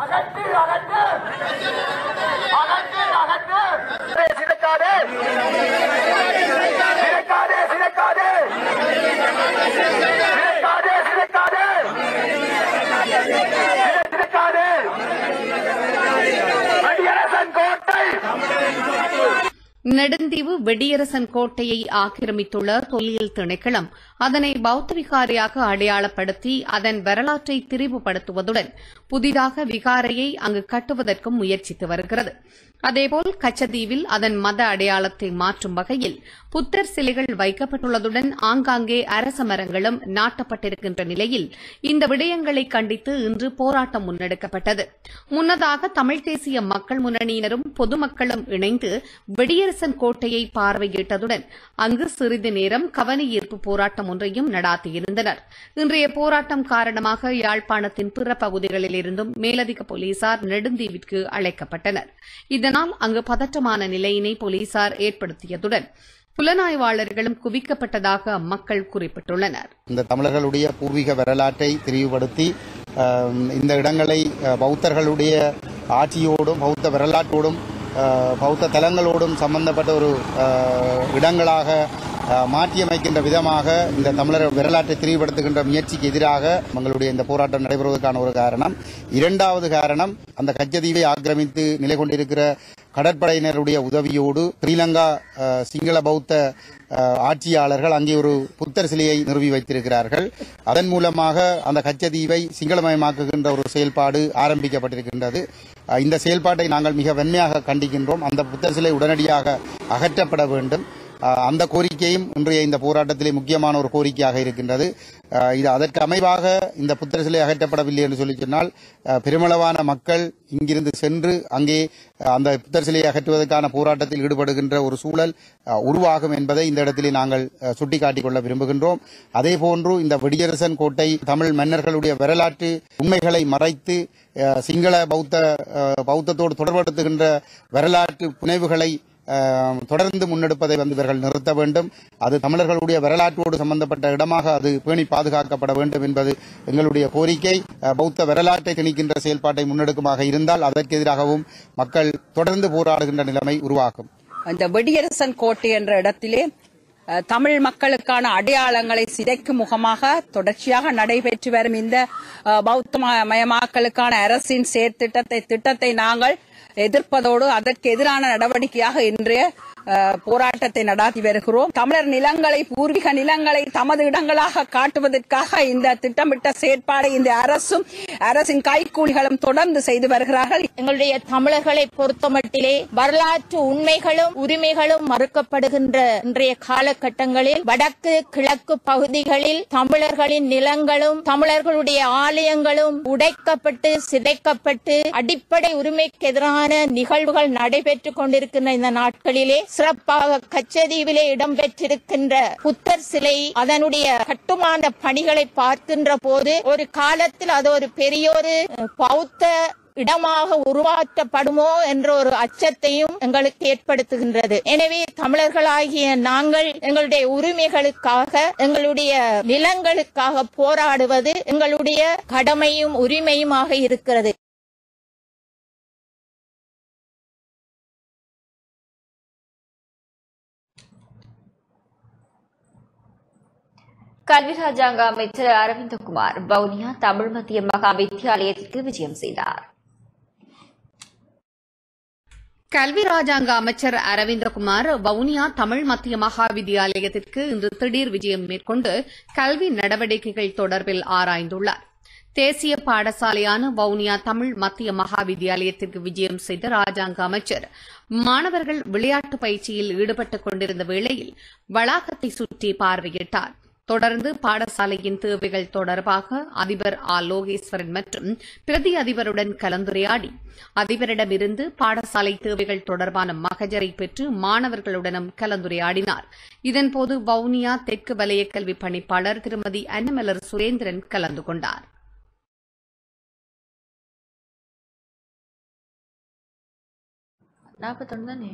நெடுந்தீவு வெடியரசன் கோட்டையை ஆக்கிரமித்துள்ள தொல்லியல் திணைக்களம் அதனை பௌத்த விகாரையாக அடையாளப்படுத்தி அதன் வரலாற்றை திரிவுபடுத்துவதுடன் புதிதாக விகாரையை அங்கு கட்டுவதற்கும் முயற்சித்து வருகிறது அதேபோல் கச்சதீவில் அதன் மத அடையாளத்தை மாற்றும் வகையில் புத்தர் சிலைகள் வைக்கப்பட்டுள்ளதுடன் ஆங்காங்கே அரச மரங்களும் நாட்டப்பட்டிருக்கின்ற நிலையில் இந்த விடயங்களை கண்டித்து இன்று போராட்டம் முன்னெடுக்கப்பட்டது முன்னதாக தமிழ் தேசிய மக்கள் முன்னணியினரும் பொதுமக்களும் இணைந்து வெடியரசன் கோட்டையை பார்வையிட்டதுடன் அங்கு சிறிது நேரம் கவனஈர்ப்பு போராட்டம் ஒன்றையும் நடாத்தியிருந்தனர் இன்றைய போராட்டம் காரணமாக யாழ்ப்பாணத்தின் பிற பகுதிகளிலிருந்தும் மேலதிக போலீசார் நெடுந்தீவிற்கு அழைக்கப்பட்டனர் இதனால் அங்கு பதற்றமான நிலையினை போலீசார் ஏற்படுத்தியதுடன் புலனாய்வாளர்களும் குவிக்கப்பட்டதாக மக்கள் குறிப்பிட்டுள்ளனர் இந்த தமிழர்களுடைய பூர்வீக வரலாற்றை தெரிவுபடுத்தி ஆம், இந்த இடங்களை அ, பௌத்தர்களுடைய ஆட்சியோடும் பௌத்த வரலாற்றோடும் அ, பௌத்த தலங்களோடும் சம்பந்தப்பட்ட ஒரு அ, இடங்களாக அ, மாற்றியமைக்கின்ற விதமாக இந்த தமிழர் வரலாற்றை தெரிவுபடுத்துகின்ற முயற்சிக்கு எதிராக எங்களுடைய இந்த போராட்டம் நடைபெறுவதற்கான ஒரு காரணம் இரண்டாவது காரணம் அந்த கச்சதீவை ஆக்கிரமித்து நிலை கொண்டிருக்கிற கடற்படையினருடைய உதவியோடு ஸ்ரீலங்கா அஹ், சிங்கள பௌத்த அஹ், ஆட்சியாளர்கள் அங்கே ஒரு புத்தர் சிலையை நிறுவி வைத்திருக்கிறார்கள் அதன் மூலமாக அந்த கச்சதீவை சிங்களமயமாக்குகின்ற ஒரு செயல்பாடு ஆரம்பிக்கப்பட்டிருக்கின்றது அஹ், இந்த செயல்பாட்டை நாங்கள் மிக வன்மையாக கண்டிக்கின்றோம் அந்த புத்தர் சிலை உடனடியாக அகற்றப்பட வேண்டும் அஹ், அந்த கோரிக்கையும் இன்றைய இந்த போராட்டத்திலே முக்கியமான ஒரு கோரிக்கையாக இருக்கின்றது அஹ், இது அதற்கு அமைவாக இந்த புத்தர் சிலை அகற்றப்படவில்லை என்று சொல்லி சொன்னால் அஹ், பெருமளவான மக்கள் இங்கிருந்து சென்று அங்கே அஹ், அந்த புத்தர் சிலையை அகற்றுவதற்கான போராட்டத்தில் ஈடுபடுகின்ற ஒரு சூழல் அஹ், உருவாகும் என்பதை இந்த இடத்திலே நாங்கள் அஹ், சுட்டிக்காட்டிக் கொள்ள விரும்புகின்றோம் அதேபோன்று இந்த வெடியரசன் கோட்டை தமிழ் மன்னர்களுடைய வரலாற்று உண்மைகளை மறைத்து அஹ், சிங்கள பௌத்த அஹ், பௌத்தத்தோடு தொடர்படுத்துகின்ற வரலாற்று புனைவுகளை அஹ், தொடர்ந்து முன்னெடுப்பதை வந்து இவர்கள் நிறுத்த வேண்டும் அது தமிழர்களுடைய வரலாற்றோடு சம்பந்தப்பட்ட இடமாக அது பேணி பாதுகாக்கப்பட வேண்டும் என்பது எங்களுடைய கோரிக்கை அஹ், பௌத்த வரலாற்றை திணிக்கின்ற செயல்பாட்டை முன்னெடுக்குமாக இருந்தால் அதற்கு எதிராகவும் மக்கள் தொடர்ந்து போராடுகின்ற நிலைமை உருவாகும் அந்த வெடியரசன் கோட்டை என்ற இடத்திலே அஹ், தமிழ் மக்களுக்கான அடையாளங்களை சிதைக்கும் முகமாக தொடர்ச்சியாக நடைபெற்று வரும் இந்த அஹ், பௌத்த ம- மயமாக்கலுக்கான அரசின் செயற்திட்டத்தை திட்டத்தை நாங்கள் எதிர்ப்பதோடு அதற்கு எதிரான நடவடிக்கையாக இன்றைய அஹ், போராட்டத்தை நடாத்தி வருகிறோம் தமிழர் நிலங்களை பூர்வீக நிலங்களை தமது இடங்களாக காட்டுவதற்காக இந்த திட்டமிட்ட செயற்பாடை இந்த அரசும் அரசின் கைக்கூலிகளும் தொடர்ந்து செய்து வருகிறார்கள் எங்களுடைய தமிழர்களை பொறுத்தமட்டிலே வரலாற்று உண்மைகளும் உரிமைகளும் மறுக்கப்படுகின்ற இன்றைய காலகட்டங்களில் வடக்கு கிழக்கு பகுதிகளில் தமிழர்களின் நிலங்களும் தமிழர்களுடைய ஆலயங்களும் உடைக்கப்பட்டு சிதைக்கப்பட்டு அடிப்படை உரிமைக்கு எதிரான நிகழ்வுகள் நடைபெற்றுக் கொண்டிருக்கின்ற இந்த நாட்களிலே சிறப்பாக கச்சதீவிலே இடம்பெற்றிருக்கின்ற புத்தர் சிலை அதனுடைய கட்டுமான பணிகளை பார்க்கின்ற போது ஒரு காலத்தில் அது ஒரு பெரியொரு பௌத்த இடமாக உருவாக்கப்படுமோ என்ற ஒரு அச்சத்தையும் எங்களுக்கு ஏற்படுத்துகின்றது எனவே தமிழர்களாகிய நாங்கள் எங்களுடைய உரிமைகளுக்காக எங்களுடைய நிலங்களுக்காக போராடுவது எங்களுடைய கடமையும் உரிமையுமாக இருக்கிறது கல்வி ராஜாங்க அமைச்சர் அரவிந்தகுமார் வவுனியா தமிழ் மத்திய மகா வித்தியாலயத்திற்கு விஜயம் செய்தார் கல்வி ராஜாங்க அமைச்சர் அரவிந்தகுமார் வவுனியா தமிழ் மத்திய மகா வித்தியாலயத்திற்கு இன்று திடீர் விஜயம் மேற்கொண்டு கல்வி நடவடிக்கைகள் தொடர்பில் ஆராய்ந்துள்ளார் தேசிய பாடசாலையான வவுனியா தமிழ் மத்திய மகா வித்தியாலயத்திற்கு விஜயம் செய்த ராஜாங்க அமைச்சர் மாணவர்கள் விளையாட்டு பயிற்சியில் ஈடுபட்டுக் கொண்டிருந்த வேளையில் வளாகத்தை சுற்றி பார்வையிட்டார் தொடர்ந்து பாடசாலையின் தேவைகள் தொடர்பாக அதிபர் ஆ லோகேஸ்வரன் மற்றும் பிரதி அதிபருடன் கலந்துரையாடி அதிபரிடமிருந்து பாடசாலை தேவைகள் தொடர்பான மகஜரை பெற்று மாணவர்களுடனும் கலந்துரையாடினார் இதன்போது வவுனியா தெற்கு வலய கல்வி பணிப்பாளர் திருமதி அன்னமலர் சுரேந்திரன் கலந்து கொண்டார் நாற்பத்தொன்னு தானே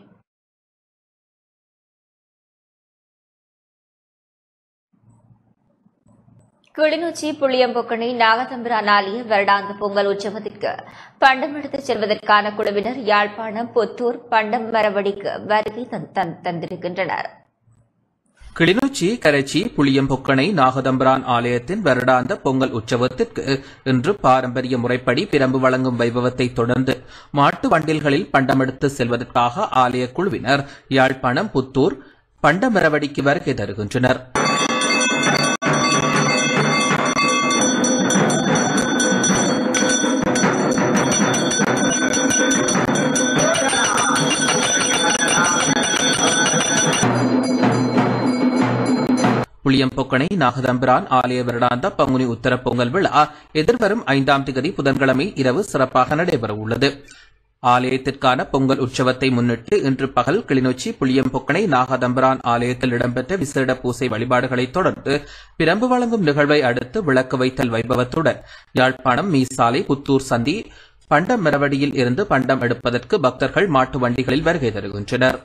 கிளிநொச்சி புளியம்பொக்கணி நாகதம்பிரான் ஆலய வருடாந்த பொங்கல் உற்சவத்திற்கு பண்டம் எடுத்துச் செல்வதற்கான குழுவினர் யாழ்ப்பாணம் புத்தூர் பண்டம் மரவடிக்கு வருகை தந்- தந்- தந்திருக்கின்றனர் கிளிநொச்சி கரைச்சி புளியம்பொக்கணை நாகதம்பிரான் ஆலயத்தின் வருடாந்த பொங்கல் உற்சவத்திற்கு இன்று பாரம்பரிய முறைப்படி பிரம்பு வழங்கும் வைபவத்தை தொடர்ந்து மாட்டு வண்டில்களில் பண்டமெடுத்து செல்வதற்காக ஆலய குழுவினர் யாழ்ப்பாணம் புத்தூர் பண்டமரவடிக்கு வருகை தருகின்றனர் புளியம்பொக்கணை நாகதம்பிரான் ஆலய வருடாந்த பங்குனி உத்தர பொங்கல் விழா எதிர்வரும் ஐந்தாம் திகதி புதன்கிழமை இரவு சிறப்பாக நடைபெற உள்ளது ஆலயத்திற்கான பொங்கல் உற்சவத்தை முன்னிட்டு இன்று பகல் கிளிநொச்சி புளியம்பொக்கணை நாகதம்பிரான் ஆலயத்தில் இடம்பெற்ற விசேட பூசை வழிபாடுகளைத் தொடர்ந்து பிரம்பு வழங்கும் நிகழ்வை அடுத்து விளக்கு வைத்தல் வைபவத்துடன் யாழ்ப்பாணம் மீசாலை புத்தூர் சந்தி பண்டம் மெரவடியில் இருந்து பண்டம் எடுப்பதற்கு பக்தர்கள் மாட்டு வண்டிகளில் வருகை தருகின்றனர்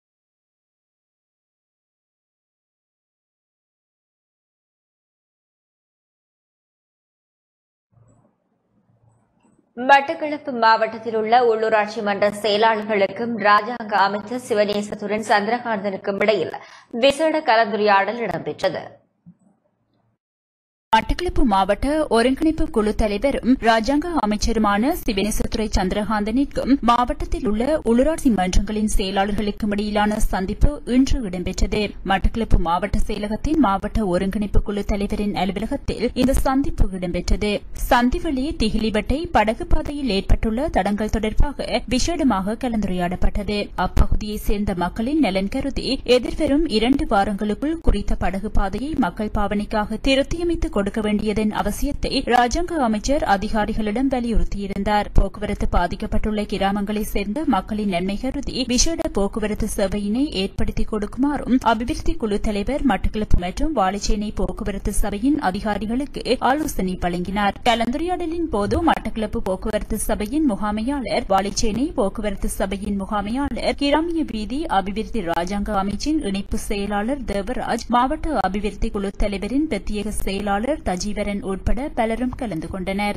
மட்டக்களப்பு மாவட்டத்தில் உள்ள உள்ளூராட்சி மன்ற செயலாளர்களுக்கும் ராஜாங்க அமைச்சர் சிவநேசத்துடன் சந்திரகாந்தனுக்கும் இடையில் விசேட கலந்துரையாடல் இடம்பெற்றது மட்டக்களப்பு மாவட்ட ஒருங்கிணைப்பு குழு தலைவரும் ராஜாங்க அமைச்சருமான சிவனேசத்துறை சந்திரகாந்தனிற்கும் மாவட்டத்தில் உள்ள உள்ளூராட்சி மன்றங்களின் செயலாளர்களுக்கும் இடையிலான சந்திப்பு இன்று இடம்பெற்றது மட்டக்களப்பு மாவட்ட செயலகத்தின் மாவட்ட ஒருங்கிணைப்பு குழு தலைவரின் அலுவலகத்தில் இந்த சந்திப்பு இடம்பெற்றது சந்திவெளி திகிலிபட்டை படகு பாதையில் ஏற்பட்டுள்ள தடங்கள் தொடர்பாக விசேடமாக கலந்துரையாடப்பட்டது அப்பகுதியைச் சேர்ந்த மக்களின் நலன் கருதி எதிர்வரும் இரண்டு வாரங்களுக்குள் குறித்த படகு பாதையை மக்கள் பாவனைக்காக திருத்தியமைத்து கொடுக்க வேண்டியதன் அவசியத்தை ராஜாங்க அமைச்சர் அதிகாரிகளிடம் வலியுறுத்தியிருந்தார் போக்குவரத்து பாதிக்கப்பட்டுள்ள கிராமங்களைச் சேர்ந்த மக்களின் நன்மை கருதி விசேட போக்குவரத்து சேவையினை ஏற்படுத்திக் கொடுக்குமாறும் அபிவிருத்தி குழு தலைவர் மட்டக்களப்பு மற்றும் வாழைச்சேனை போக்குவரத்து சபையின் அதிகாரிகளுக்கு ஆலோசனை வழங்கினார் கலந்துரையாடலின் போது மட்டக்களப்பு போக்குவரத்து சபையின் முகாமையாளர் வாழைச்சேனை போக்குவரத்து சபையின் முகாமையாளர் கிராமிய வீதி அபிவிருத்தி ராஜாங்க அமைச்சின் இணைப்பு செயலாளர் தேவராஜ் மாவட்ட அபிவிருத்தி குழு தலைவரின் பிரத்யேக செயலாளர் தஜீவரன் உட்பட பலரும் கலந்து கொண்டனர்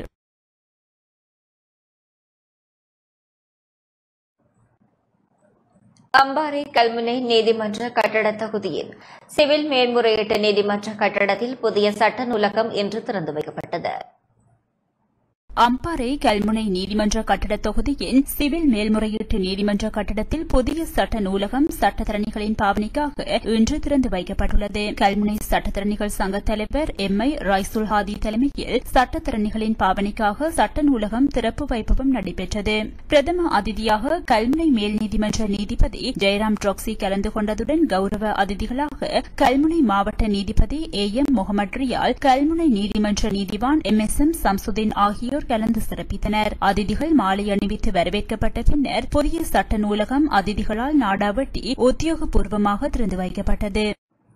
அம்பாறை கல்முனை நீதிமன்ற கட்டட தொகுதியில் சிவில் மேல்முறையீட்டு நீதிமன்ற கட்டடத்தில் புதிய சட்ட நூலகம் இன்று திறந்து வைக்கப்பட்டது அம்பாறை கல்முனை நீதிமன்ற கட்டட தொகுதியின் சிவில் மேல்முறையீட்டு நீதிமன்ற கட்டடத்தில் புதிய சட்ட நூலகம் சட்டத்தரணிகளின் பாவனைக்காக இன்று திறந்து வைக்கப்பட்டுள்ளது கல்முனை சட்டத்தரணிகள் சங்க தலைவர் எம் ஐ ராய்சுல் ஹாதி தலைமையில் சட்டத்தரணிகளின் பாவனைக்காக சட்ட நூலகம் திறப்பு வைபவம் நடைபெற்றது பிரதம அதிதியாக கல்முனை மேல் நீதிமன்ற நீதிபதி ஜெயராம் ட்ரோக்சி கலந்து கொண்டதுடன் கௌரவ அதிதிகளாக கல்முனை மாவட்ட நீதிபதி ஏ எம் முகமது ரியால் கல்முனை நீதிமன்ற நீதிவான் எம் எஸ் எம் சம்சுதீன் ஆகியோர் உள்ளிட்டோர் கலந்து சிறப்பித்தனர் அதிதிகள் மாலை அணிவித்து வரவேற்கப்பட்ட பின்னர் புதிய சட்ட நூலகம் அதிதிகளால் நாடாவட்டி உத்தியோகபூர்வமாக திறந்து வைக்கப்பட்டது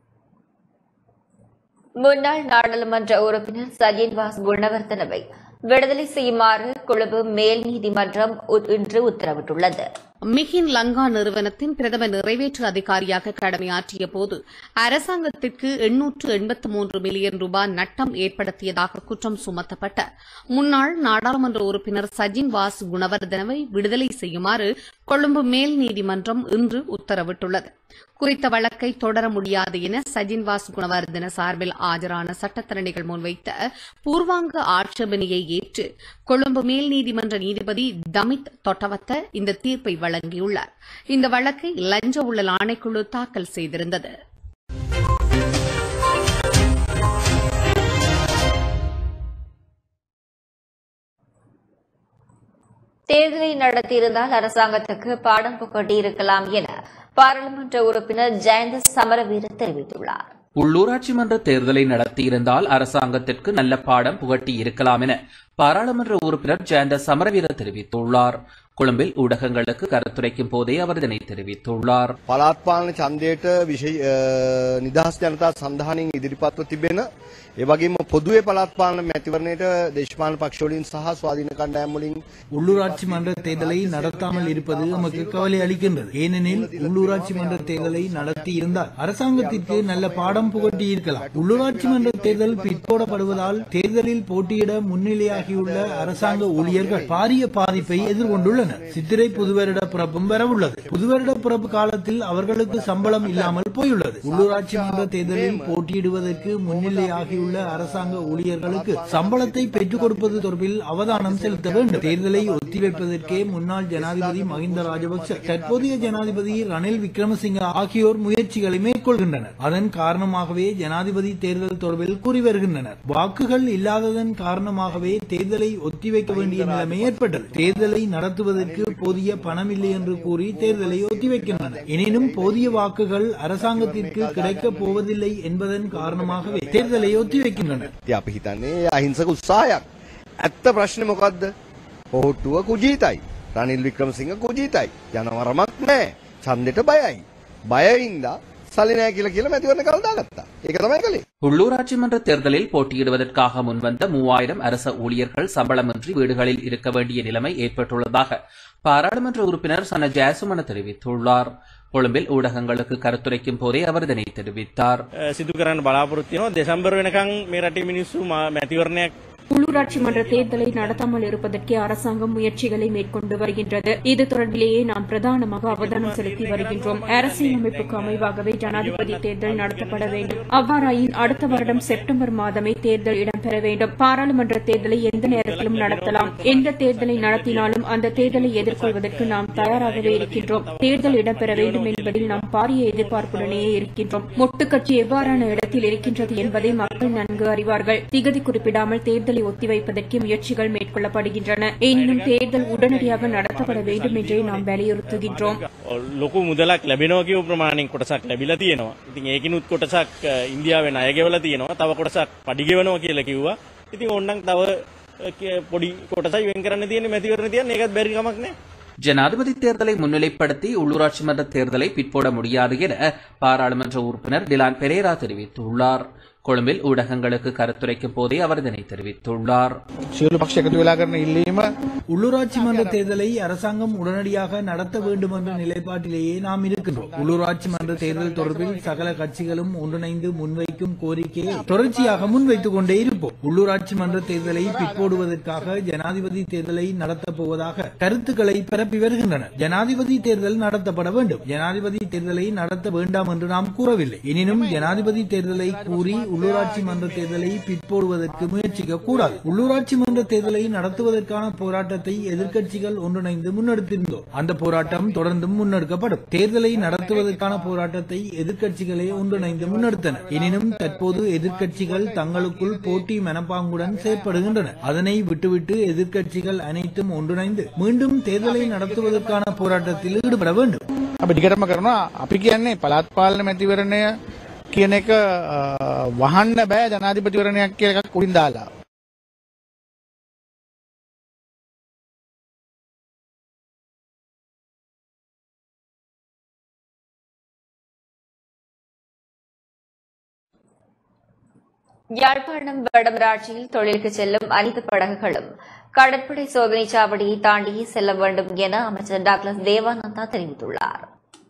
முன்னாள் நாடாளுமன்ற உறுப்பினர் சஜின் வாஸ் குணவர்தனவை விடுதலை செய்யுமாறு கொழும்பு மேல் நீதிமன்றம் உ- இன்று உத்தரவிட்டுள்ளது மிகின் லங்கா நிறுவனத்தின் பிரதம நிறைவேற்று அதிகாரியாக கடமையாற்றிய போது அரசாங்கத்திற்கு எண்ணூற்று எண்பத்து மூன்று மில்லியன் ரூபாய் நட்டம் ஏற்படுத்தியதாக குற்றம் சுமத்தப்பட்ட முன்னாள் நாடாளுமன்ற உறுப்பினர் சஜின் வாஸ் குணவர்தனவை விடுதலை செய்யுமாறு கொழும்பு மேல் நீதிமன்றம் இன்று உத்தரவிட்டுள்ளது குறித்த வழக்கை தொடர முடியாது என சஜின் வாஸ் குணவர்தன சார்பில் ஆஜரான சட்டத்தரணிகள் முன்வைத்த பூர்வாங்க ஆட்சேபனையை ஏற்று கொழும்பு மேல் நீதிமன்ற நீதிபதி தமித் தொட்டவத்த இந்த தீர்ப்பை வழங்கியுள்ளார் இந்த வழக்கை லஞ்ச ஊழல் ஆணைக்குழு தாக்கல் செய்திருந்தது தேர்தலை நடத்தியிருந்தால் அரசாங்கத்துக்கு பாடம் புகட்டியிருக்கலாம் என பாராளுமன்ற உறுப்பினர் ஜெயந்த சமரவீர தெரிவித்துள்ளார் உள்ளூராட்சி மன்ற தேர்தலை நடத்தியிருந்தால் அரசாங்கத்திற்கு நல்ல பாடம் புகட்டி இருக்கலாம் என பாராளுமன்ற உறுப்பினர் ஜெயந்த சமரவீர தெரிவித்துள்ளார் கொழும்பில் ஊடகங்களுக்கு கருத்துரைக்கும் போதே அவர் இதனை தெரிவித்துள்ளார் පලාත් පාලන ඡන්දයට විශේෂ අ, නිදහස් ජනතා සන්ධානයෙන් ඉදිරිපත්ව තිබෙන ඒ වගේම පොදුවේ පළාත් පාලන මැතිවරණයට දේශපාලන පක්ෂ වලින් සහ ස්වාධීන කණ්ඩායම් වලින් உள்ளூராட்சி மன்ற தேர்தலை நடத்தாமல் இருப்பது நமக்கு கவலை அளிக்கின்றது ஏனெனில் உள்ளூராட்சி மன்ற தேர்தலை நடத்தி இருந்தால் அரசாங்கத்திற்கு நல்ல பாடம் புகட்டி இருக்கலாம் உள்ளூராட்சி மன்ற தேர்தல் பிற்போடப்படுவதால் தேர்தலில் போட்டியிட முன்னிலையாகியுள்ள அரசாங்க ஊழியர்கள் பாரிய பாதிப்பை எதிர்கொண்டுள்ளனர் சித்திரை புதுவருட பிறப்பும் வரவுள்ளது புதுவருட பிறப்பு காலத்தில் அவர்களுக்கு சம்பளம் இல்லாமல் போயுள்ளது உள்ளூராட்சி மன்ற தேர்தலில் போட்டியிடுவதற்கு முன்னிலையாகியுள்ள அரசாங்க ஊழியர்களுக்கு சம்பளத்தை பெற்றுக் கொடுப்பது தொடர்பில் அவதானம் செலுத்த வேண்டும் தேர்தலை ஒத்திவைப்பதற்கே முன்னாள் ஜனாதிபதி மஹிந்த ராஜபக்ச தற்போதைய ஜனாதிபதி ரணில் விக்ரமசிங்க ஆகியோர் முயற்சிகளை மேற்கொள்கின்றனர் அதன் காரணமாகவே ஜனாதிபதி தேர்தல் தொடர்பில் கூறி வருகின்றனர் வாக்குகள் இல்லாததன் காரணமாகவே தேர்தலை ஒத்திவைக்க வேண்டிய நிலைமை ஏற்பட்டது தேர்தலை நடத்துவதற்கு போதிய பணம் இல்லை என்று கூறி தேர்தலை ஒத்திவைக்கின்றனர் எனினும் போதிய வாக்குகள் அரசாங்கத்திற்கு கிடைக்கப் போவதில்லை என்பதன் காரணமாகவே தேர்தலை ஒத்திவைக்கின்றனர் ඉතින් අපි හිතන්නේ ඒ අහිංසක උත්සාහයක්. ඇත්ත ප්‍රශ්නේ මොකද්ද? පොහොට්ටුව කුජීතයි. රනිල් වික්‍රමසිංහ කුජීතයි. යනවරමක් නැහැ. ඡන්දෙට බයයි. බයින්දා සල්ලි නැහැ කියලා කියලා මැතිවරණ කල් දාගත්තා. ඒක තමයි කළේ. உள்ளூராட்சி மன்ற தேர்தலில் போட்டியிடுவதற்காக முன்வந்த மூவாயிரம் அரச ஊழியர்கள் சம்பளமின்றி வீடுகளில் இருக்க வேண்டிய நிலைமை ஏற்பட்டுள்ளதாக பாராளுமன்ற உறுப்பினர் சன ஜெயசுமன தெரிவித்துள்ளார் கொழும்பில் ஊடகங்களுக்கு கருத்துரைக்கும் போதே அவர் இதனை தெரிவித்தார் සිදු කරන්න බලාපොරොත්තු වෙනවා දෙසැම්බර් වෙනකන් මේ රටේ මිනිස්සු මා- මැතිවරණයක් உள்ளூராட்சி மன்ற தேர்தலை நடத்தாமல் இருப்பதற்கே அரசாங்கம் முயற்சிகளை மேற்கொண்டு வருகின்றது இது தொடர்பிலேயே நாம் பிரதானமாக அவதானம் செலுத்தி வருகின்றோம் அரசியலமைப்புக்கு அமைவாகவே ஜனாதிபதி தேர்தல் நடத்தப்பட வேண்டும் அவ்வாறாயின் அடுத்த வருடம் செப்டம்பர் மாதமே தேர்தல் இடம்பெற வேண்டும் பாராளுமன்ற தேர்தலை எந்த நேரத்திலும் நடத்தலாம் எந்த தேர்தலை நடத்தினாலும் அந்த தேர்தலை எதிர்கொள்வதற்கு நாம் தயாராகவே இருக்கின்றோம் தேர்தல் இடம்பெற வேண்டும் என்பதில் நாம் பாரிய எதிர்பார்ப்புடனேயே இருக்கின்றோம் மொட்டு கட்சி எவ்வாறான இடத்தில் இருக்கின்றது என்பதை மக்கள் நன்கு அறிவார்கள் திகதி குறிப்பிடாமல் தேர்தலை ஒத்திவைப்பதற்கு முயற்சிகள் மேற்கொள்ளப்படுகின்றன எனினும் தேர்தல் உடனடியாக நடத்தப்பட வேண்டும் என்றே நாம் வலியுறுத்துகின்றோம் ලොකු මුදලක් ලැබෙනවා කියව ප්‍රමාණයෙන් කොටසක් ලැබිලා තියෙනවා. ඉතින් ඒකිනුත් කොටසක් අ, ඉන්දියාවේ ණය ගෙවලා තියෙනවා. තව කොටසක් පඩි ගෙවනවා කියලා කිව්වා. ඉතින් ඕන්නම් තව අ, කිය- පොඩි කොටසයි වෙන් කරන්න තියෙන්නේ මැතිවරණ තියන්නේ ඒකත් බැරි කමක් නැහැ. ஜனாதிபதி தேர்தலை முன்னிலைப்படுத்தி உள்ளூராட்சி மன்ற தேர்தலை பிற்போட முடியாது என பாராளுமன்ற உறுப்பினர் டிலான் பெரேரா தெரிவித்துள்ளார் கொழும்பில் ஊடகங்களுக்கு கருத்துரைக்கும் போதே அவர் இதனை தெரிவித்துள்ளார் සියලු පක්ෂ එකතු වෙලා කරන ඉල්ලීම உள்ளூராட்சி மன்ற தேர்தலை அரசாங்கம் உடனடியாக நடத்த வேண்டும் என்ற நிலைப்பாட்டிலேயே நாம் இருக்கின்றோம் உள்ளூராட்சி மன்ற தேர்தல் தொடர்பில் சகல கட்சிகளும் ஒன்றிணைந்து முன்வைக்கும் கோரிக்கையை தொடர்ச்சியாக முன்வைத்துக் கொண்டே இருப்போம் உள்ளூராட்சி மன்ற தேர்தலை பிற்போடுவதற்காக ஜனாதிபதி தேர்தலை நடத்தப் போவதாக கருத்துக்களை பரப்பி வருகின்றனர் ஜனாதிபதி தேர்தல் நடத்தப்பட வேண்டும் ஜனாதிபதி தேர்தலை நடத்த வேண்டாம் என்று நாம் கூறவில்லை எனினும் ஜனாதிபதி தேர்தலை கூறி உள்ளூராட்சி மன்ற தேர்தலை பிற்போடுவதற்கு முயற்சிக்க கூடாது உள்ளூராட்சி மன்ற தேர்தலை நடத்துவதற்கான போராட்டத்தை எதிர்க்கட்சிகள் ஒன்றிணைந்து முன்னெடுத்திருந்தோம் அந்த போராட்டம் தொடர்ந்தும் முன்னெடுக்கப்படும் தேர்தலை நடத்துவதற்கான போராட்டத்தை எதிர்க்கட்சிகளே ஒன்றிணைந்து முன்னெடுத்தன எனினும் தற்போது எதிர்க்கட்சிகள் தங்களுக்குள் போட்டி மனப்பாங்குடன் செயற்படுகின்றன அதனை விட்டுவிட்டு எதிர்க்கட்சிகள் அனைத்தும் ஒன்றிணைந்து மீண்டும் தேர்தலை நடத்துவதற்கான போராட்டத்தில் ஈடுபட வேண்டும் අපි ටිකටම කරනවා අපි කියන්නේ පළාත් පාලන මැතිවරණය කියන එක අ, වහන්න බෑ ජනාධිපතිවරණයක් කියලා එකක් උඩින් දාලා. யாழ்ப்பாணம் வடமராட்சியில் தொழிலுக்கு செல்லும் அனைத்து படகுகளும் கடற்படை சோதனை சாவடியை தாண்டியே செல்ல வேண்டும் என அமைச்சர் டாக்டர் தேவானந்தா தெரிவித்துள்ளார்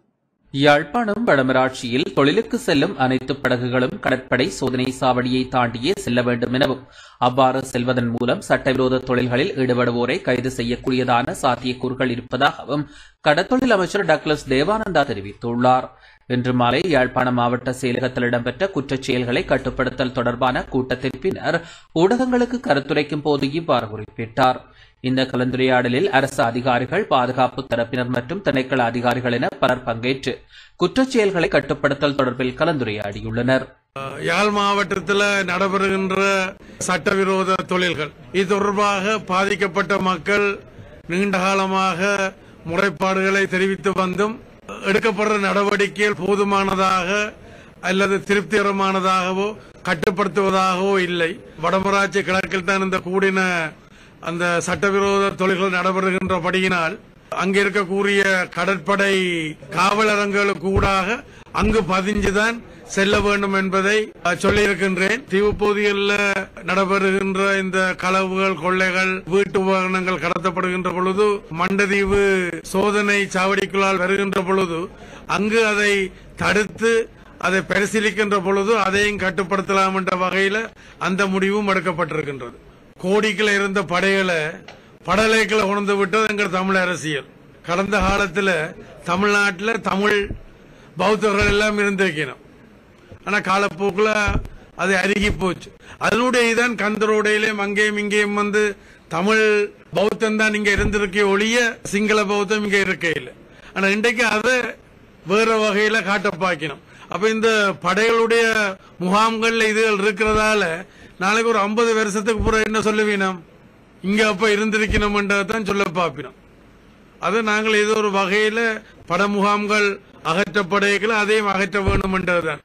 யாழ்ப்பாணம் வடமராட்சியில் தொழிலுக்கு செல்லும் அனைத்து படகுகளும் கடற்படை சோதனை சாவடியை தாண்டியே செல்ல வேண்டும் எனவும் அவ்வாறு செல்வதன் மூலம் சட்டவிரோத தொழில்களில் ஈடுபடுவோரை கைது செய்யக்கூடியதான சாத்தியக்கூறுகள் இருப்பதாகவும் கடத்தொழில் அமைச்சர் டக்ளஸ் தேவானந்தா தெரிவித்துள்ளார் இன்று மாலை யாழ்ப்பாணம் மாவட்ட செயலகத்தில் இடம்பெற்ற குற்றச் செயல்களை கட்டுப்படுத்தல் தொடர்பான கூட்டத்தின் பின்னர் ஊடகங்களுக்கு கருத்துரைக்கும் போது இவ்வாறு குறிப்பிட்டார் இந்த கலந்துரையாடலில் அரசு அதிகாரிகள் பாதுகாப்பு தரப்பினர் மற்றும் திணைக்கள அதிகாரிகள் என பலர் பங்கேற்று குற்றச் செயல்களை கட்டுப்படுத்தல் தொடர்பில் கலந்துரையாடியுள்ளனர் யாழ் மாவட்டத்தில் நடைபெறுகின்ற சட்டவிரோத தொழில்கள் இது தொடர்பாக பாதிக்கப்பட்ட மக்கள் நீண்ட காலமாக முறைப்பாடுகளை தெரிவித்து வந்தும் எடுக்கப்படுற நடவடிக்கைகள் போதுமானதாக அல்லது திருப்திகரமானதாகவோ கட்டுப்படுத்துவதாகவோ இல்லை வடமராட்சி கிழக்கில் தான் இந்த கூடின அந்த சட்டவிரோத தொழில்கள் நடைபெறுகின்றபடியினால் அங்க இருக்கக்கூடிய கடற்படை காவலரங்களுக்கு ஊடாக அங்கு பதிஞ்சுதான் செல்ல வேண்டும் என்பதை அஹ், சொல்லியிருக்கின்றேன் தீவுப்பகுதிகளில் நடைபெறுகின்ற இந்த களவுகள் கொள்ளைகள் வீட்டு உபகரணங்கள் கடத்தப்படுகின்ற பொழுது மண்டதீவு சோதனை சாவடிக்குள்ளால் வருகின்ற பொழுது அங்கு அதை தடுத்து அதை பரிசீலிக்கின்ற பொழுது அதையும் கட்டுப்படுத்தலாம் என்ற வகையில் அந்த முடிவும் எடுக்கப்பட்டிருக்கின்றது கோடிக்குள்ள இருந்த படைகளை படலைக்குள்ள உணர்ந்து விட்டது எங்கள் தமிழ் அரசியல் கடந்த காலத்தில் தமிழ்நாட்டில் தமிழ் பௌத்தர்கள் எல்லாம் இருந்திருக்கணும் ஆனா காலப்போக்கில் அது அருகி போச்சு அதனுடைய இதான் கந்தரோடையிலும் அங்கேயும் இங்கேயும் வந்து தமிழ் பௌத்தம் தான் இங்க இருந்திருக்கே ஒழிய சிங்கள பௌத்தம் இங்க இருக்கையில் ஆனா இன்றைக்கு அதை வேற வகையில காட்ட பார்க்கணும் அப்ப இந்த படைகளுடைய முகாம்கள்ல இதுகள் இருக்கிறதால நாளைக்கு ஒரு ஐம்பது வருஷத்துக்கு பிறகு என்ன சொல்லுவீனம் இங்க அப்ப இருந்திருக்கணும்ன்றதான் சொல்ல பார்ப்பினோம் அது நாங்கள் ஏதோ ஒரு வகையில பட முகாம்கள் அகற்றப்படைகளை அதையும் அகற்ற வேண்டும் என்றதுதான்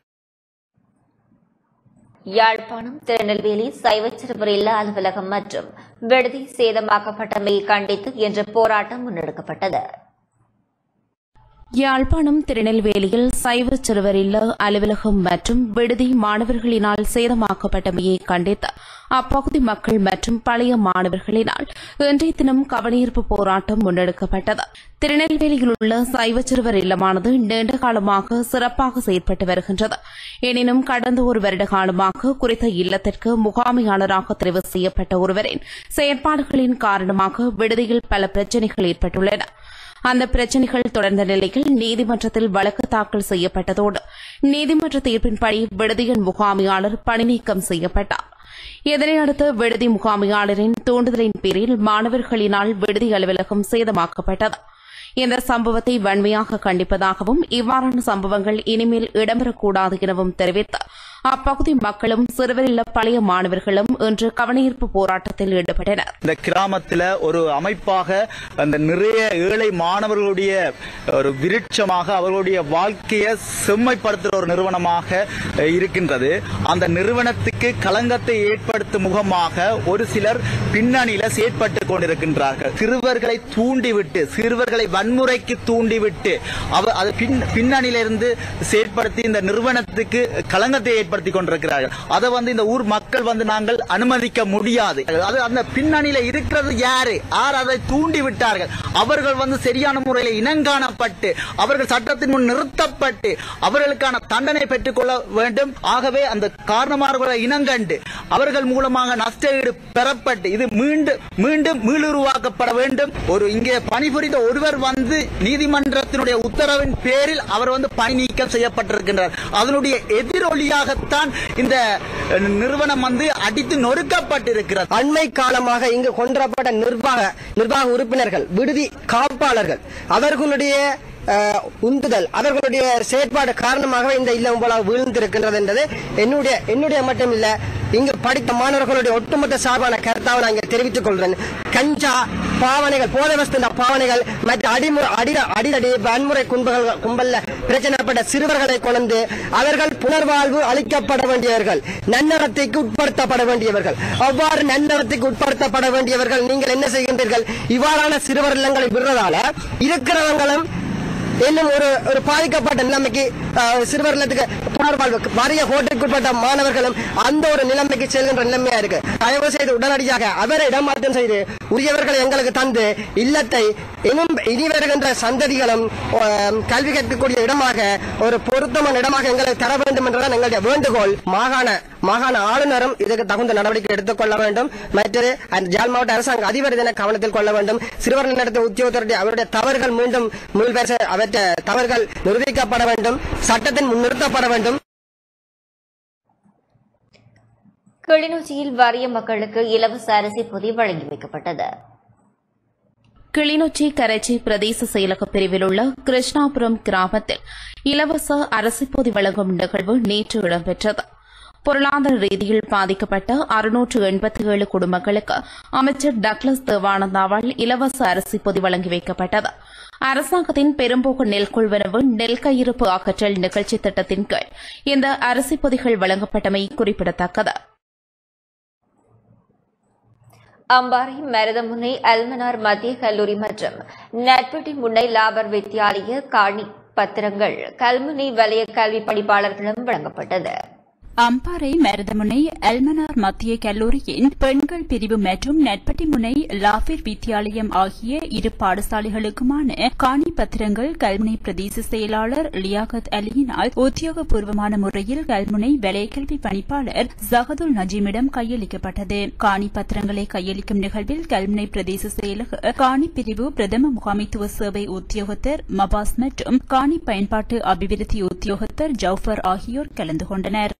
யாழ்ப்பாணம் திருநெல்வேலி சைவச்சிறுவர் இல்ல அலுவலகம் மற்றும் விடுதி சேதமாக்கப்பட்டமையை கண்டித்து இன்று போராட்டம் முன்னெடுக்கப்பட்டது யாழ்ப்பாணம் திருநெல்வேலியில் சைவ சிறுவர் இல்ல அலுவலகம் மற்றும் விடுதி மாணவர்களினால் சேதமாக்கப்பட்டமையை கண்டித்து அப்பகுதி மக்கள் மற்றும் பழைய மாணவர்களினால் இன்றைய தினம் கவனஈர்ப்பு போராட்டம் முன்னெடுக்கப்பட்டது திருநெல்வேலியில் உள்ள சைவ சிறுவர் இல்லமானது நீண்ட காலமாக சிறப்பாக செயற்பட்டு வருகின்றது எனினும் கடந்த ஒரு வருட காலமாக குறித்த இல்லத்திற்கு முகாமையாளராக தெரிவு செய்யப்பட்ட ஒருவரின் செயற்பாடுகளின் காரணமாக விடுதியில் பல பிரச்சினைகள் ஏற்பட்டுள்ளன அந்த பிரச்சினைகள் தொடர்ந்த நிலையில் நீதிமன்றத்தில் வழக்கு தாக்கல் செய்யப்பட்டதோடு நீதிமன்ற தீர்ப்பின்படி விடுதியின் முகாமையாளர் பணிநீக்கம் செய்யப்பட்டார் இதனையடுத்து விடுதி முகாமையாளரின் தூண்டுதலின் பேரில் மாணவர்களினால் விடுதி அலுவலகம் சேதமாக்கப்பட்டது இந்த சம்பவத்தை வன்மையாக கண்டிப்பதாகவும் இவ்வாறான சம்பவங்கள் இனிமேல் இடம்பெறக்கூடாது எனவும் தெரிவித்து அப்பகுதி மக்களும் சிறுவரில் பழைய மாணவர்களும் இன்று கவனஈர்ப்பு போராட்டத்தில் ஈடுபட்டனர் இந்த கிராமத்துல ஒரு அமைப்பாக அந்த நிறைய ஏழை மாணவர்களுடைய ஒரு விருட்சமாக அவர்களுடைய வாழ்க்கையை செம்மைப்படுத்துகிற ஒரு நிறுவனமாக அஹ், இருக்கின்றது அந்த நிறுவனத்துக்கு களங்கத்தை ஏற்படுத்தும் முகமாக ஒரு சிலர் பின்னணியில செயற்பட்டு கொண்டிருக்கின்றார்கள் சிறுவர்களை தூண்டிவிட்டு சிறுவர்களை வன்முறைக்கு தூண்டிவிட்டு அவர் அது பின் பின்னணியிலிருந்து செயற்படுத்தி இந்த நிறுவனத்துக்கு களங்கத்தை ஏற்படுத்தி கொண்டிருக்கிறார்கள் அதை வந்து இந்த ஊர் மக்கள் வந்து நாங்கள் அனுமதிக்க முடியாது அது அந்த பின்னணியில இருக்கிறது யாரு யார் அதை தூண்டி விட்டார்கள் அவர்கள் வந்து சரியான முறையில் இனங்காணப்பட்டு அவர்கள் சட்டத்தின் முன் நிறுத்தப்பட்டு அவர்களுக்கான தண்டனை பெற்றுக்கொள்ள வேண்டும் ஆகவே அந்த காரணமானவர்களை இனங்கண்டு அவர்கள் மூலமாக நஷ்டஈடு பெறப்பட்டு இது மீண்டும் மீண்டும் மீளுருவாக்கப்பட வேண்டும் ஒரு இங்கே பணிபுரிந்த ஒருவர் வந்து நீதிமன்றத்தினுடைய உத்தரவின் பேரில் அவர் வந்து பணி நீக்கம் செய்யப்பட்டிருக்கின்றார் அதனுடைய எதிரொலியாகத்தான் இந்த அஹ், நிறுவனம் வந்து அடித்து நொறுக்கப்பட்டிருக்கிறது அண்மை காலமாக இங்கு கொண்டுவரப்பட்ட நிர்வாக நிர்வாக உறுப்பினர்கள் விடுதி காப்பாளர்கள் அவர்களுடைய அஹ், உந்துதல் அவர்களுடைய செயற்பாடு காரணமாகவே இந்த இல்லம் போல வீழ்ந்திருக்கின்றது என்பது என்னுடைய என்னுடைய மட்டும் இல்ல இங்கு படித்த மாணவர்களுடைய ஒட்டுமொத்த சார்பான கருத்தாக நான் இங்கே தெரிவித்துக் கொள்கிறேன் கஞ்சா பாவனைகள் போதவஸ்து பாவனைகள் மற்ற அடிமுறை அடி அடிதடி வன்முறை கும்பல்கள் கும்பல்ல பிரச்சனைப்பட்ட சிறுவர்களை கொண்டு அவர்கள் புனர்வாழ்வு அளிக்கப்பட வேண்டியவர்கள் நன்னடத்தைக்கு உட்படுத்தப்பட வேண்டியவர்கள் அவ்வாறு நன்னடத்தைக்கு உட்படுத்தப்பட வேண்டியவர்கள் நீங்கள் என்ன செய்கின்றீர்கள் இவ்வாறான சிறுவர் இல்லங்களை விடுறதால இருக்கிறவங்களும் இன்னும் ஒரு ஒரு பாதிக்கப்பட்ட நிலைமைக்கு அஹ், சிறுவர் இல்லத்துக்கு வாழ்வு வறிய கோட்டைக்குட்பட்ட மாணவர்களும் அந்த ஒரு நிலைமைக்கு செல்கின்ற நிலைமையா இருக்கு தயவு செய்து உடனடியாக அவரை இடமாற்றம் செய்து உரியவர்களை எங்களுக்கு தந்து இல்லத்தை இன்னும் இனி வருகின்ற சந்ததிகளும் ஆம், கல்வி கற்கக்கூடிய இடமாக ஒரு பொருத்தமான இடமாக எங்களுக்கு தர வேண்டும் என்றுதான் எங்களுடைய வேண்டுகோள் மாகாண மாகாண ஆளுநரும் இதுக்கு தகுந்த நடவடிக்கை எடுத்துக்கொள்ள வேண்டும் மற்றது அந்த ஜாழ் மாவட்ட அரசாங்க அதிபர் இதனை கவனத்தில் கொள்ள வேண்டும் சிறுவர் நடத்த உத்தியோகத்தருடைய அவருடைய தவறுகள் மீண்டும் மீள்பேச அவற்றை தவறுகள் நிரூபிக்கப்பட வேண்டும் சட்டத்தின் முன்னிறுத்தப்பட வேண்டும் கிளிநொச்சியில் வறிய மக்களுக்கு இலவச அரிசி பொதி வழங்கி வைக்கப்பட்டது கிளிநொச்சி கரைச்சி பிரதேச செயலக பிரிவில் உள்ள கிருஷ்ணாபுரம் கிராமத்தில் இலவச அரிசி பொதி வழங்கும் நிகழ்வு நேற்று இடம்பெற்றது பொருளாதார ரீதியில் பாதிக்கப்பட்ட அறுநூற்று எண்பத்தி ஏழு குடும்பங்களுக்கு அமைச்சர் டக்ளஸ் தேவானந்தாவால் இலவச அரிசி பொதி வழங்கி வைக்கப்பட்டது அரசாங்கத்தின் பெரும்போக்கு நெல் கொள்வனவு நெல் கையிருப்பு அகற்றல் நிகழ்ச்சி திட்டத்தின் கீழ் இந்த அரிசி பொதிகள் வழங்கப்பட்டமை குறிப்பிடத்தக்கது அம்பாறை மருதமுனை அல்மனார் மத்திய கல்லூரி மற்றும் நட்பட்டி முன்னை லாபர் வித்தியாலய காணி பத்திரங்கள் கல்முனை வலய கல்வி பணிப்பாளர்களிடம் வழங்கப்பட்டது அம்பாறை மருதமுனை அல்மனார் மத்திய கல்லூரியின் பெண்கள் பிரிவு மற்றும் நட்பட்டி முனை லாஃபிர் வித்தியாலயம் ஆகிய இரு பாடசாலைகளுக்குமான காணி பத்திரங்கள் கல்முனை பிரதேச செயலாளர் லியாகத் அலியினால் உத்தியோகபூர்வமான முறையில் கல்முனை வலயக்கல்வி பணிப்பாளர் ஜஹதுல் நஜீமிடம் கையளிக்கப்பட்டது காணி பத்திரங்களை கையளிக்கும் நிகழ்வில் கல்முனை பிரதேச செயலக காணி பிரிவு பிரதம முகாமைத்துவ சேவை உத்தியோகத்தர் மபாஸ் மற்றும் காணி பயன்பாட்டு அபிவிருத்தி உத்தியோகத்தர் ஜவுஃபர் ஆகியோர் கலந்து கொண்டனர்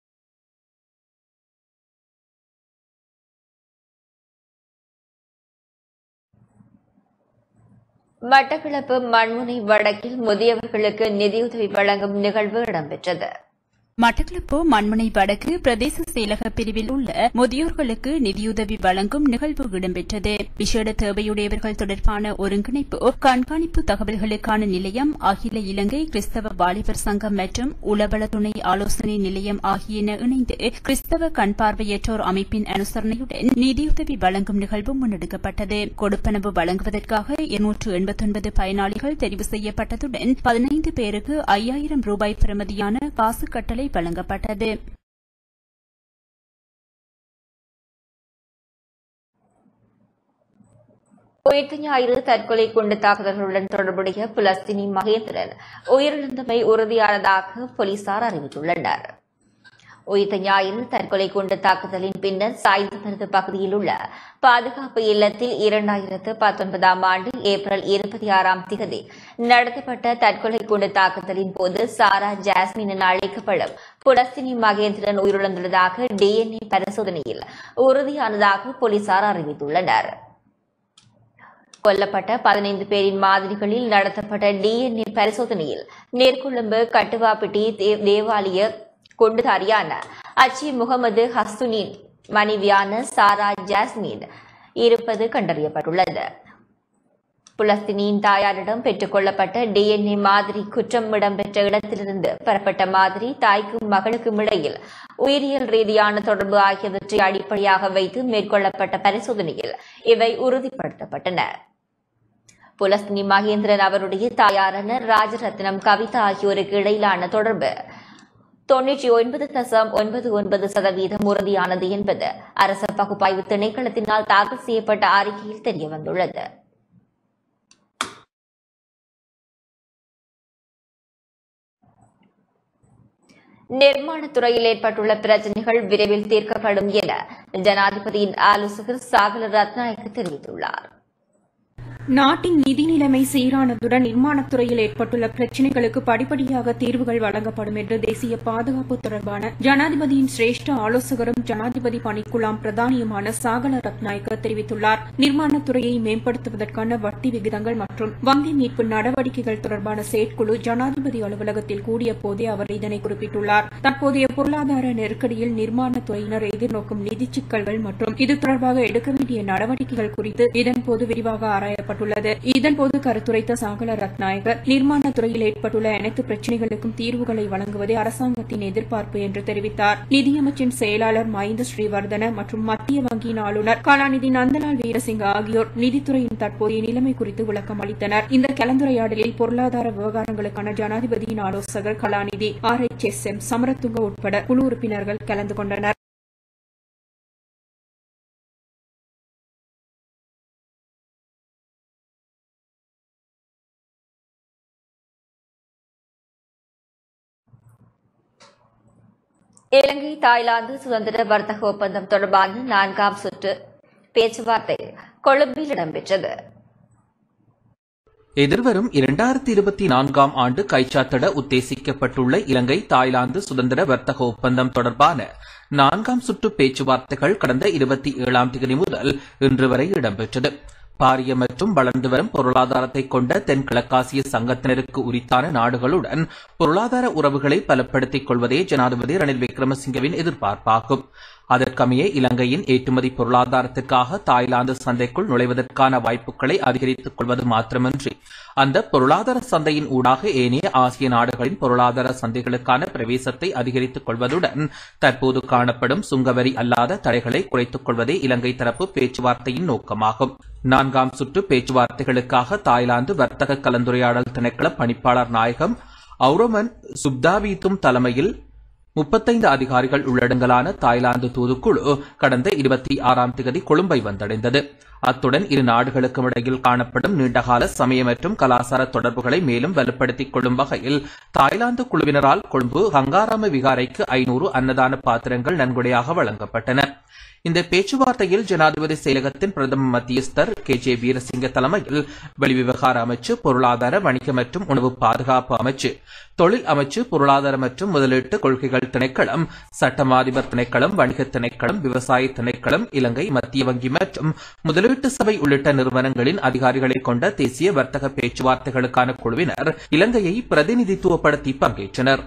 மட்டக்களப்பு மண்முனை வடக்கில் முதியவர்களுக்கு நிதியுதவி வழங்கும் நிகழ்வு இடம்பெற்றது மட்டக்களப்பு மண்முனை வடக்கு பிரதேச செயலக பிரிவில் உள்ள முதியோர்களுக்கு நிதியுதவி வழங்கும் நிகழ்வு இடம்பெற்றது விசேட தேவையுடையவர்கள் தொடர்பான ஒருங்கிணைப்பு கண்காணிப்பு தகவல்களுக்கான நிலையம் அகில இலங்கை கிறிஸ்தவ வாலிபர் சங்கம் மற்றும் உளவள துணை ஆலோசனை நிலையம் ஆகியன இணைந்து கிறிஸ்தவ கண் பார்வையற்றோர் அமைப்பின் அனுசரணையுடன் நிதியுதவி வழங்கும் நிகழ்வு முன்னெடுக்கப்பட்டது கொடுப்பனவு வழங்குவதற்காக இருநூற்று எண்பத்தொன்பது பயனாளிகள் தெரிவு செய்யப்பட்டதுடன் பதினைந்து பேருக்கு ஐயாயிரம் ரூபாய் பெறுமதியான காசு கட்டளை வழங்கப்பட்டது உயிர்த்த ஞாயிறு தற்கொலை குண்டு தாக்குதல்களுடன் தொடர்புடைய புலஸ்தினி மகேந்திரன் உயிரிழந்தமை உறுதியானதாக போலீசார் அறிவித்துள்ளனர் உயிர்த்த ஞாயிறு தற்கொலை குண்டு தாக்குதலின் பின்னர் சாய்ந்தமருது பகுதியில் உள்ள பாதுகாப்பு இல்லத்தில் இரண்டாயிரத்து பத்தொன்பதாம் ஆண்டு ஏப்ரல் இருபத்தி ஆறாம் தேதி நடத்தப்பட்ட தற்கொலை குண்டு தாக்குதலின் போது சாரா ஜாஸ்மின் என அழைக்கப்படும் புலஸ்தினி மகேந்திரன் உயிரிழந்துள்ளதாக டிஎன்ஏ பரிசோதனையில் உறுதியானதாக போலீசார் அறிவித்துள்ளனர் கொல்லப்பட்ட பதினைந்து பேரின் மாதிரிகளில் நடத்தப்பட்ட டிஎன்ஏ பரிசோதனையில் நேர்கொழும்பு கட்டுவாப்பிட்டி தே- தேவாலய கொண்டுதாரியான அச்சி முகமது ஹஸ்துனின் மனைவியான சாரா ஜாஸ்மின் இருப்பது கண்டறியப்பட்டுள்ளது புலஸ்தினியின் தாயாரிடம் பெற்றுக் கொள்ளப்பட்ட டிஎன்ஏ மாதிரி குற்றம் இடம்பெற்ற இடத்திலிருந்து பெறப்பட்ட மாதிரி தாய்க்கும் மகளுக்கும் இடையில் உயிரியல் ரீதியான தொடர்பு ஆகியவற்றை அடிப்படையாக வைத்து மேற்கொள்ளப்பட்ட பரிசோதனையில் இவை உறுதிப்படுத்தப்பட்டன புலஸ்தினி மகேந்திரன் அவருடைய தாயாரான ராஜரத்னம் கவிதா ஆகியோருக்கு இடையிலான தொடர்பு தொன்னூற்றி ஒன்பது தசம் ஒன்பது ஒன்பது சதவீதம் உறுதியானது என்பது அரச பகுப்பாய்வு திணைக்களத்தினால் தாக்கல் செய்யப்பட்ட அறிக்கையில் தெரியவந்துள்ளது நிர்மாணத் துறையில் ஏற்பட்டுள்ள பிரச்சினைகள் விரைவில் தீர்க்கப்படும் என ஜனாதிபதியின் ஆலோசகர் சாகல ரத்நாயக்க தெரிவித்துள்ளார் நாட்டின் நிதி நிலைமை சீரானதுடன் நிர்மாணத் துறையில் ஏற்பட்டுள்ள பிரச்சினைகளுக்கு படிப்படியாக தீர்வுகள் வழங்கப்படும் என்று தேசிய பாதுகாப்பு தொடர்பான ஜனாதிபதியின் சிரேஷ்ட ஆலோசகரும் ஜனாதிபதி பணிக்குழாம் பிரதானியுமான சாகல ரத்நாயக்க தெரிவித்துள்ளார் நிர்மாணத் துறையை மேம்படுத்துவதற்கான வட்டி விகிதங்கள் மற்றும் வங்கி மீட்பு நடவடிக்கைகள் தொடர்பான செயற்குழு ஜனாதிபதி அலுவலகத்தில் கூடிய போதே அவர் இதனை குறிப்பிட்டுள்ளார் தற்போதைய பொருளாதார நெருக்கடியில் நிர்மாணத் துறையினர் எதிர்நோக்கும் நிதி சிக்கல்கள் மற்றும் இது தொடர்பாக எடுக்க வேண்டிய நடவடிக்கைகள் குறித்து இதன்போது விரிவாக ஆராயப்படும் தெரிவிக்கப்பட்டுள்ளது இதன்போது கருத்துரைத்த சாகல ரத்நாயக நிர்மாண துறையில் ஏற்பட்டுள்ள அனைத்து பிரச்சினைகளுக்கும் தீர்வுகளை வழங்குவதே அரசாங்கத்தின் எதிர்பார்ப்பு என்று தெரிவித்தார் நிதியமைச்சின் செயலாளர் மஹிந்த ஸ்ரீவர்தன மற்றும் மத்திய வங்கியின் ஆளுநர் கலாநிதி நந்தலால் வீரசிங்க ஆகியோர் நிதித்துறையின் தற்போதைய நிலைமை குறித்து விளக்கம் அளித்தனர் இந்த கலந்துரையாடலில் பொருளாதார விவகாரங்களுக்கான ஜனாதிபதியின் ஆலோசகர் கலாநிதி R H S M Samarathunga உட்பட குழு உறுப்பினர்கள் கலந்து கொண்டனர் இலங்கை தாய்லாந்து சுதந்திர வர்த்தக ஒப்பந்தம் தொடர்பான நான்காம் சுற்று பேச்சுவார்த்தை கொழும்பில் இடம்பெற்றது எதிர்வரும் இரண்டாயிரத்தி இருபத்தி நான்காம் ஆண்டு கைச்சாத்திட உத்தேசிக்கப்பட்டுள்ள இலங்கை தாய்லாந்து சுதந்திர வர்த்தக ஒப்பந்தம் தொடர்பான நான்காம் சுற்று பேச்சுவார்த்தைகள் கடந்த இருபத்தி ஏழாம் தேதி முதல் இன்று வரை இடம்பெற்றது பாரிய மற்றும் வளர்ந்து வரும் பொருளாதாரத்தை கொண்ட தென்கிழக்காசிய சங்கத்தினருக்கு உரித்தான நாடுகளுடன் பொருளாதார உறவுகளை பலப்படுத்திக் கொள்வதே ஜனாதிபதி ரணில் விக்ரமசிங்கவின் எதிர்பார்ப்பாகும் அதற்கமைய இலங்கையின் ஏற்றுமதி பொருளாதாரத்திற்காக தாய்லாந்து சந்தைக்குள் நுழைவதற்கான வாய்ப்புகளை அதிகரித்துக் கொள்வது மாத்திரமின்றி அந்த பொருளாதார சந்தையின் ஊடாக ஏனைய ஆசிய நாடுகளின் பொருளாதார சந்தைகளுக்கான பிரவேசத்தை அதிகரித்துக் கொள்வதுடன் தற்போது காணப்படும் சுங்கவரி அல்லாத தடைகளை குறைத்துக் கொள்வதே இலங்கை தரப்பு பேச்சுவார்த்தையின் நோக்கமாகும் நான்காம் சுற்று பேச்சுவார்த்தைகளுக்காக தாய்லாந்து வர்த்தக கலந்துரையாடல் திணைக்கள பணிப்பாளர் நாயகம் அவுரோமன் சுப்தாவீத்தும் தலைமையில் முப்பத்தைந்து அதிகாரிகள் உள்ளடங்கலான தாய்லாந்து தூதுக்குழு கடந்த இருபத்தி ஆறாம் தேதி கொழும்பை வந்தடைந்தது அத்துடன் இரு நாடுகளுக்கும் இடையில் காணப்படும் நீண்டகால சமய மற்றும் கலாச்சார தொடர்புகளை மேலும் வலுப்படுத்திக் கொள்ளும் வகையில் தாய்லாந்து குழுவினரால் கொழும்பு கங்காராம விகாரைக்கு ஐநூறு அன்னதான பாத்திரங்கள் நன்கொடையாக வழங்கப்பட்டன இந்த பேச்சுவார்த்தையில் ஜனாதிபதி செயலகத்தின் பிரதம மத்தியஸ்தர் கே ஜே வீரசிங்க தலைமையில் வெளிவிவகார அமைச்சு பொருளாதார வணிக மற்றும் உணவு பாதுகாப்பு அமைச்சு தொழில் அமைச்சு பொருளாதார மற்றும் முதலீட்டு கொள்கைகள் திணைக்களம் சட்டமாதிபர் திணைக்களம் வணிக திணைக்களம் விவசாய திணைக்களம் இலங்கை மத்திய வங்கி மற்றும் முதலீட்டு சபை உள்ளிட்ட நிறுவனங்களின் அதிகாரிகளை கொண்ட தேசிய வர்த்தக பேச்சுவார்த்தைகளுக்கான குழுவினர் இலங்கையை பிரதிநிதித்துவப்படுத்தி பங்கேற்றனர்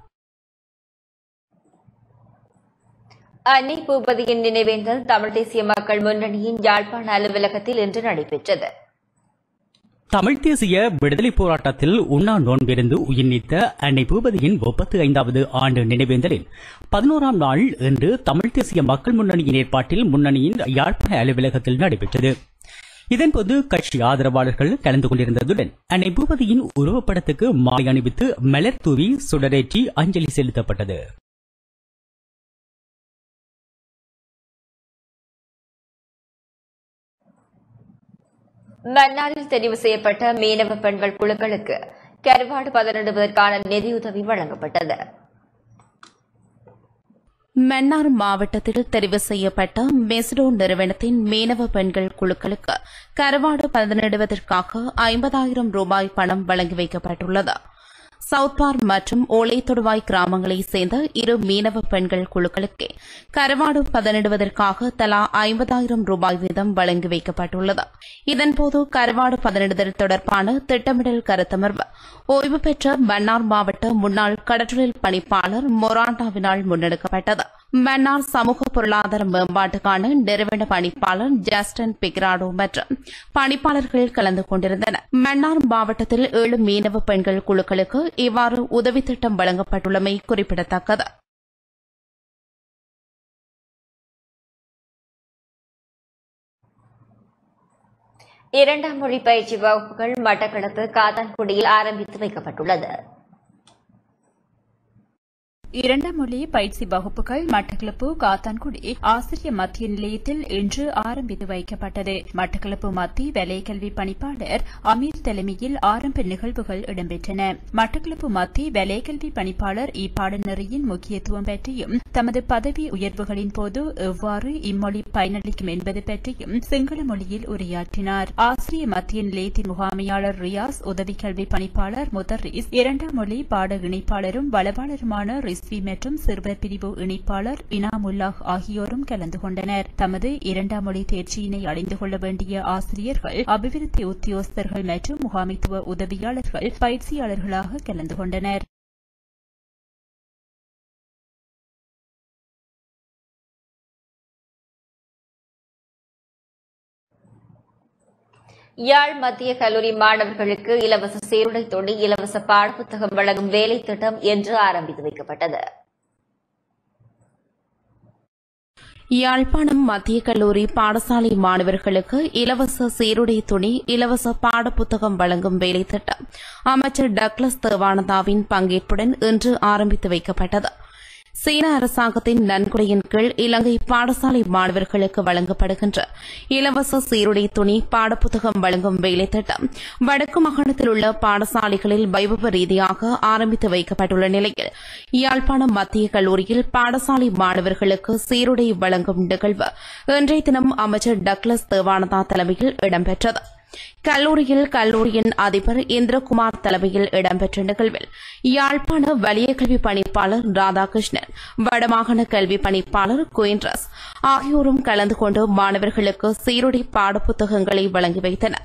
அன்னை பூபதியின் நினைவேந்தல் தமிழ் தேசிய மக்கள் முன்னணியின் யாழ்ப்பாண அலுவலகத்தில் இன்று நடைபெற்றது தமிழ் தேசிய விடுதலை போராட்டத்தில் உண்ணா நோன்பிருந்து உயிர் நீத்த அன்னை பூபதியின் முப்பத்தி ஐந்தாவது ஆண்டு நினைவேந்தலில் பதினோராம் நாள் இன்று தமிழ் தேசிய மக்கள் முன்னணியின் ஏற்பாட்டில் முன்னணியின் யாழ்ப்பாண அலுவலகத்தில் நடைபெற்றது இதன்போது கட்சி ஆதரவாளர்கள் கலந்து கொண்டிருந்ததுடன் அன்னை பூபதியின் உருவப்படத்துக்கு மாலை அணிவித்து மலர் தூவி சுடரேற்றி அஞ்சலி செலுத்தப்பட்டது மன்னாரில் தெரிவு செய்யப்பட்ட மீனவ பெண்கள் குழுக்களுக்கு கருவாடு பதனிடுவதற்கான நிதியுதவி வழங்கப்பட்டது மன்னார் மாவட்டத்தில் தெரிவு செய்யப்பட்ட மெஸ்டோ நிறுவனத்தின் மீனவ பெண்கள் குழுக்களுக்கு கருவாடு பதனிடுவதற்காக ஐம்பதாயிரம் ரூபாய் பணம் வழங்கி வைக்கப்பட்டுள்ளது சவுத்பார் மற்றும் ஓலை தொடுவாய் கிராமங்களைச் சேர்ந்த இரு மீனவ பெண்கள் குழுக்களுக்கு கருவாடு பதனிடுவதற்காக தலா ஐம்பதாயிரம் ரூபாய் வீதம் வழங்கி வைக்கப்பட்டுள்ளது இதன்போது கருவாடு பதனிடுதல் தொடர்பான திட்டமிடல் கருத்தமர்வு ஓய்வு பெற்ற மன்னார் மாவட்ட முன்னாள் கடற்றொழில் பணிப்பாளர் மொராண்டாவினால் முன்னெடுக்கப்பட்டது மன்னார் சமூக பொருளாதார மேம்பாட்டுக்கான நிறுவன பணிப்பாளர் ஜஸ்டின் பிக்ராடோ மற்றும் பணிப்பாளர்கள் கலந்து கொண்டிருந்தனர் மன்னார் மாவட்டத்தில் ஏழு மீனவ பெண்கள் குழுக்களுக்கு இவ்வாறு உதவி திட்டம் வழங்கப்பட்டுள்ளமை குறிப்பிடத்தக்கது இரண்டாம் மொழி பயிற்சி வகுப்புகள் மட்டக்களப்பு காத்தான்குடியில் ஆரம்பித்து வைக்கப்பட்டுள்ளது இரண்டாம் மொழி பயிற்சி வகுப்புகள் மட்டக்களப்பு காத்தான்குடி ஆசிரிய மத்திய நிலையத்தில் இன்று ஆரம்பித்து வைக்கப்பட்டது மட்டக்களப்பு மத்திய வேலைக்கல்வி பணிப்பாளர் அமீர் தலைமையில் ஆரம்ப நிகழ்வுகள் இடம்பெற்றன மட்டக்களப்பு மத்திய வேலைக்கல்வி பணிப்பாளர் இப்பாடநெறியின் முக்கியத்துவம் பற்றியும் தமது பதவி உயர்வுகளின் போது எவ்வாறு இம்மொழி பயனளிக்கும் என்பது பற்றியும் சிங்கள மொழியில் உரையாற்றினார் ஆசிரிய மத்திய நிலையத்தின் முகாமையாளர் ரியாஸ் உதவி கல்வி பணிப்பாளர் முதர்ரிஸ் இரண்டாம் மொழி பாட இணைப்பாளரும் வளவாளருமான ரிஸ்வி மற்றும் சிறுவர் பிரிவு இணைப்பாளர் இனாமுல்லாஹ் ஆகியோரும் கலந்து கொண்டனர் தமது இரண்டாம் மொழி தேர்ச்சியினை அடைந்து கொள்ள வேண்டிய ஆசிரியர்கள் அபிவிருத்தி உத்தியோகஸ்தர்கள் மற்றும் முகாமைத்துவ உதவியாளர்கள் பயிற்சியாளர்களாக கலந்து கொண்டனர் யாழ் மத்திய கல்லூரி மாணவர்களுக்கு இலவச சீருடை துணி இலவச பாடப்புத்தகம் வழங்கும் வேலை திட்டம் இன்று ஆரம்பித்து வைக்கப்பட்டது யாழ்ப்பாணம் மத்திய கல்லூரி பாடசாலை மாணவர்களுக்கு இலவச சீருடை துணி இலவச பாடப்புத்தகம் வழங்கும் வேலை திட்டம் அமைச்சர் டக்ளஸ் தேவானந்தாவின் பங்கேற்புடன் இன்று ஆரம்பித்து வைக்கப்பட்டது சீன அரசாங்கத்தின் நன்கொடையின் கீழ் இலங்கை பாடசாலை மாணவர்களுக்கு வழங்கப்படுகின்ற இலவச சீருடை துணி பாடப்புத்தகம் வழங்கும் வேலை திட்டம் வடக்கு மாகாணத்தில் உள்ள பாடசாலைகளில் வைபவ ரீதியாக ஆரம்பித்து வைக்கப்பட்டுள்ள நிலையில் யாழ்ப்பாணம் மத்திய கல்லூரியில் பாடசாலை மாணவர்களுக்கு சீருடை வழங்கும் நிகழ்வு இன்றைய தினம் அமைச்சர் டக்ளஸ் தேவானந்தா தலைமையில் இடம்பெற்றது கல்லூரியில் கல்லூரியின் அதிபர் இந்திரகுமார் தலைமையில் இடம்பெற்ற நிகழ்வில் யாழ்ப்பாண வலிய கல்வி பணிப்பாளர் ராதாகிருஷ்ணன் வடமாகாண கல்வி பணிப்பாளர் குயின்ரஸ் ஆகியோரும் கலந்து கொண்டு மாணவர்களுக்கு சீருடை பாடப்புத்தகங்களை வழங்கி வைத்தனர்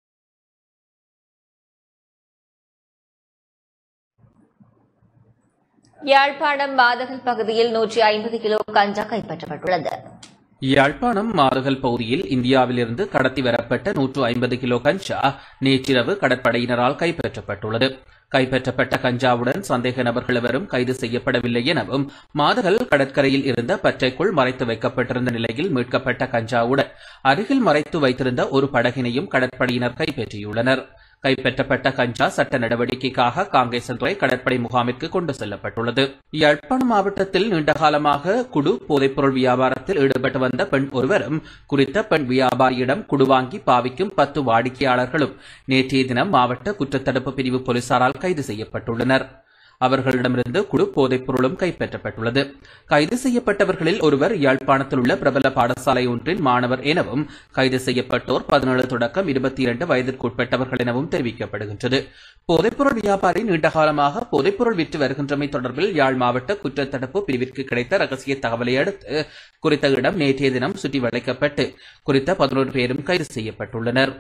யாழ்ப்பாணம் மாதகல் பகுதியில் நூற்றி ஐம்பது கிலோ கஞ்சா கைப்பற்றப்பட்டுள்ளது யாழ்ப்பாணம் மாறுகல் பகுதியில் இந்தியாவிலிருந்து கடத்தி வரப்பட்ட நூற்று ஐம்பது கிலோ கஞ்சா நேற்றிரவு கடற்படையினரால் கைப்பற்றப்பட்டுள்ளது கைப்பற்றப்பட்ட கஞ்சாவுடன் சந்தேக நபர்கள் எவரும் கைது செய்யப்படவில்லை எனவும் மாதகல் கடற்கரையில் இருந்த பற்றைக்குள் மறைத்து வைக்கப்பட்டிருந்த நிலையில் மீட்கப்பட்ட கஞ்சாவுடன் அருகில் மறைத்து வைத்திருந்த ஒரு படகினையும் கடற்படையினர் கைப்பற்றியுள்ளனர் கைப்பற்றப்பட்ட கஞ்சா சட்ட நடவடிக்கைக்காக காங்கேசன்துறை கடற்படை முகாமிற்கு கொண்டு செல்லப்பட்டுள்ளது யாழ்ப்பாணம் மாவட்டத்தில் நீண்டகாலமாக குடு போதைப்பொருள் வியாபாரத்தில் ஈடுபட்டு வந்த பெண் ஒருவரும் குறித்த பெண் வியாபாரியிடம் குடு வாங்கி பாவிக்கும் பத்து வாடிக்கையாளர்களும் நேற்றைய தினம் மாவட்ட குற்றத்தடுப்பு பிரிவு போலீசாரால் கைது செய்யப்பட்டுள்ளனர் அவர்களிடமிருந்து குடு போதைப் பொருளும் கைப்பற்றப்பட்டுள்ளது கைது செய்யப்பட்டவர்களில் ஒருவர் யாழ்ப்பாணத்தில் உள்ள பிரபல பாடசாலை ஒன்றின் மாணவர் எனவும் கைது செய்யப்பட்டோர் பதினேழு தொடக்கம் இருபத்தி இரண்டு வயதிற்குட்பட்டவர்கள் எனவும் தெரிவிக்கப்படுகின்றது போதைப்பொருள் வியாபாரி நீண்டகாலமாக போதைப்பொருள் விற்று வருகின்றமை தொடர்பில் யாழ் மாவட்ட குற்றத்தடுப்பு பிரிவிற்கு கிடைத்த ரகசிய தகவலை அடுத்து குறித்த இடம் நேற்றைய தினம் சுற்றி வளைக்கப்பட்டு குறித்த பதினோரு பேரும் கைது செய்யப்பட்டுள்ளனர்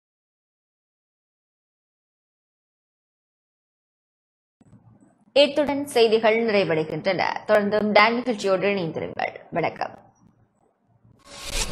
இத்துடன் செய்திகள் நிறைவடைகின்றன தொடர்ந்தும் டான் நிகழ்ச்சியோடு இணைந்திருங்கள் வணக்கம்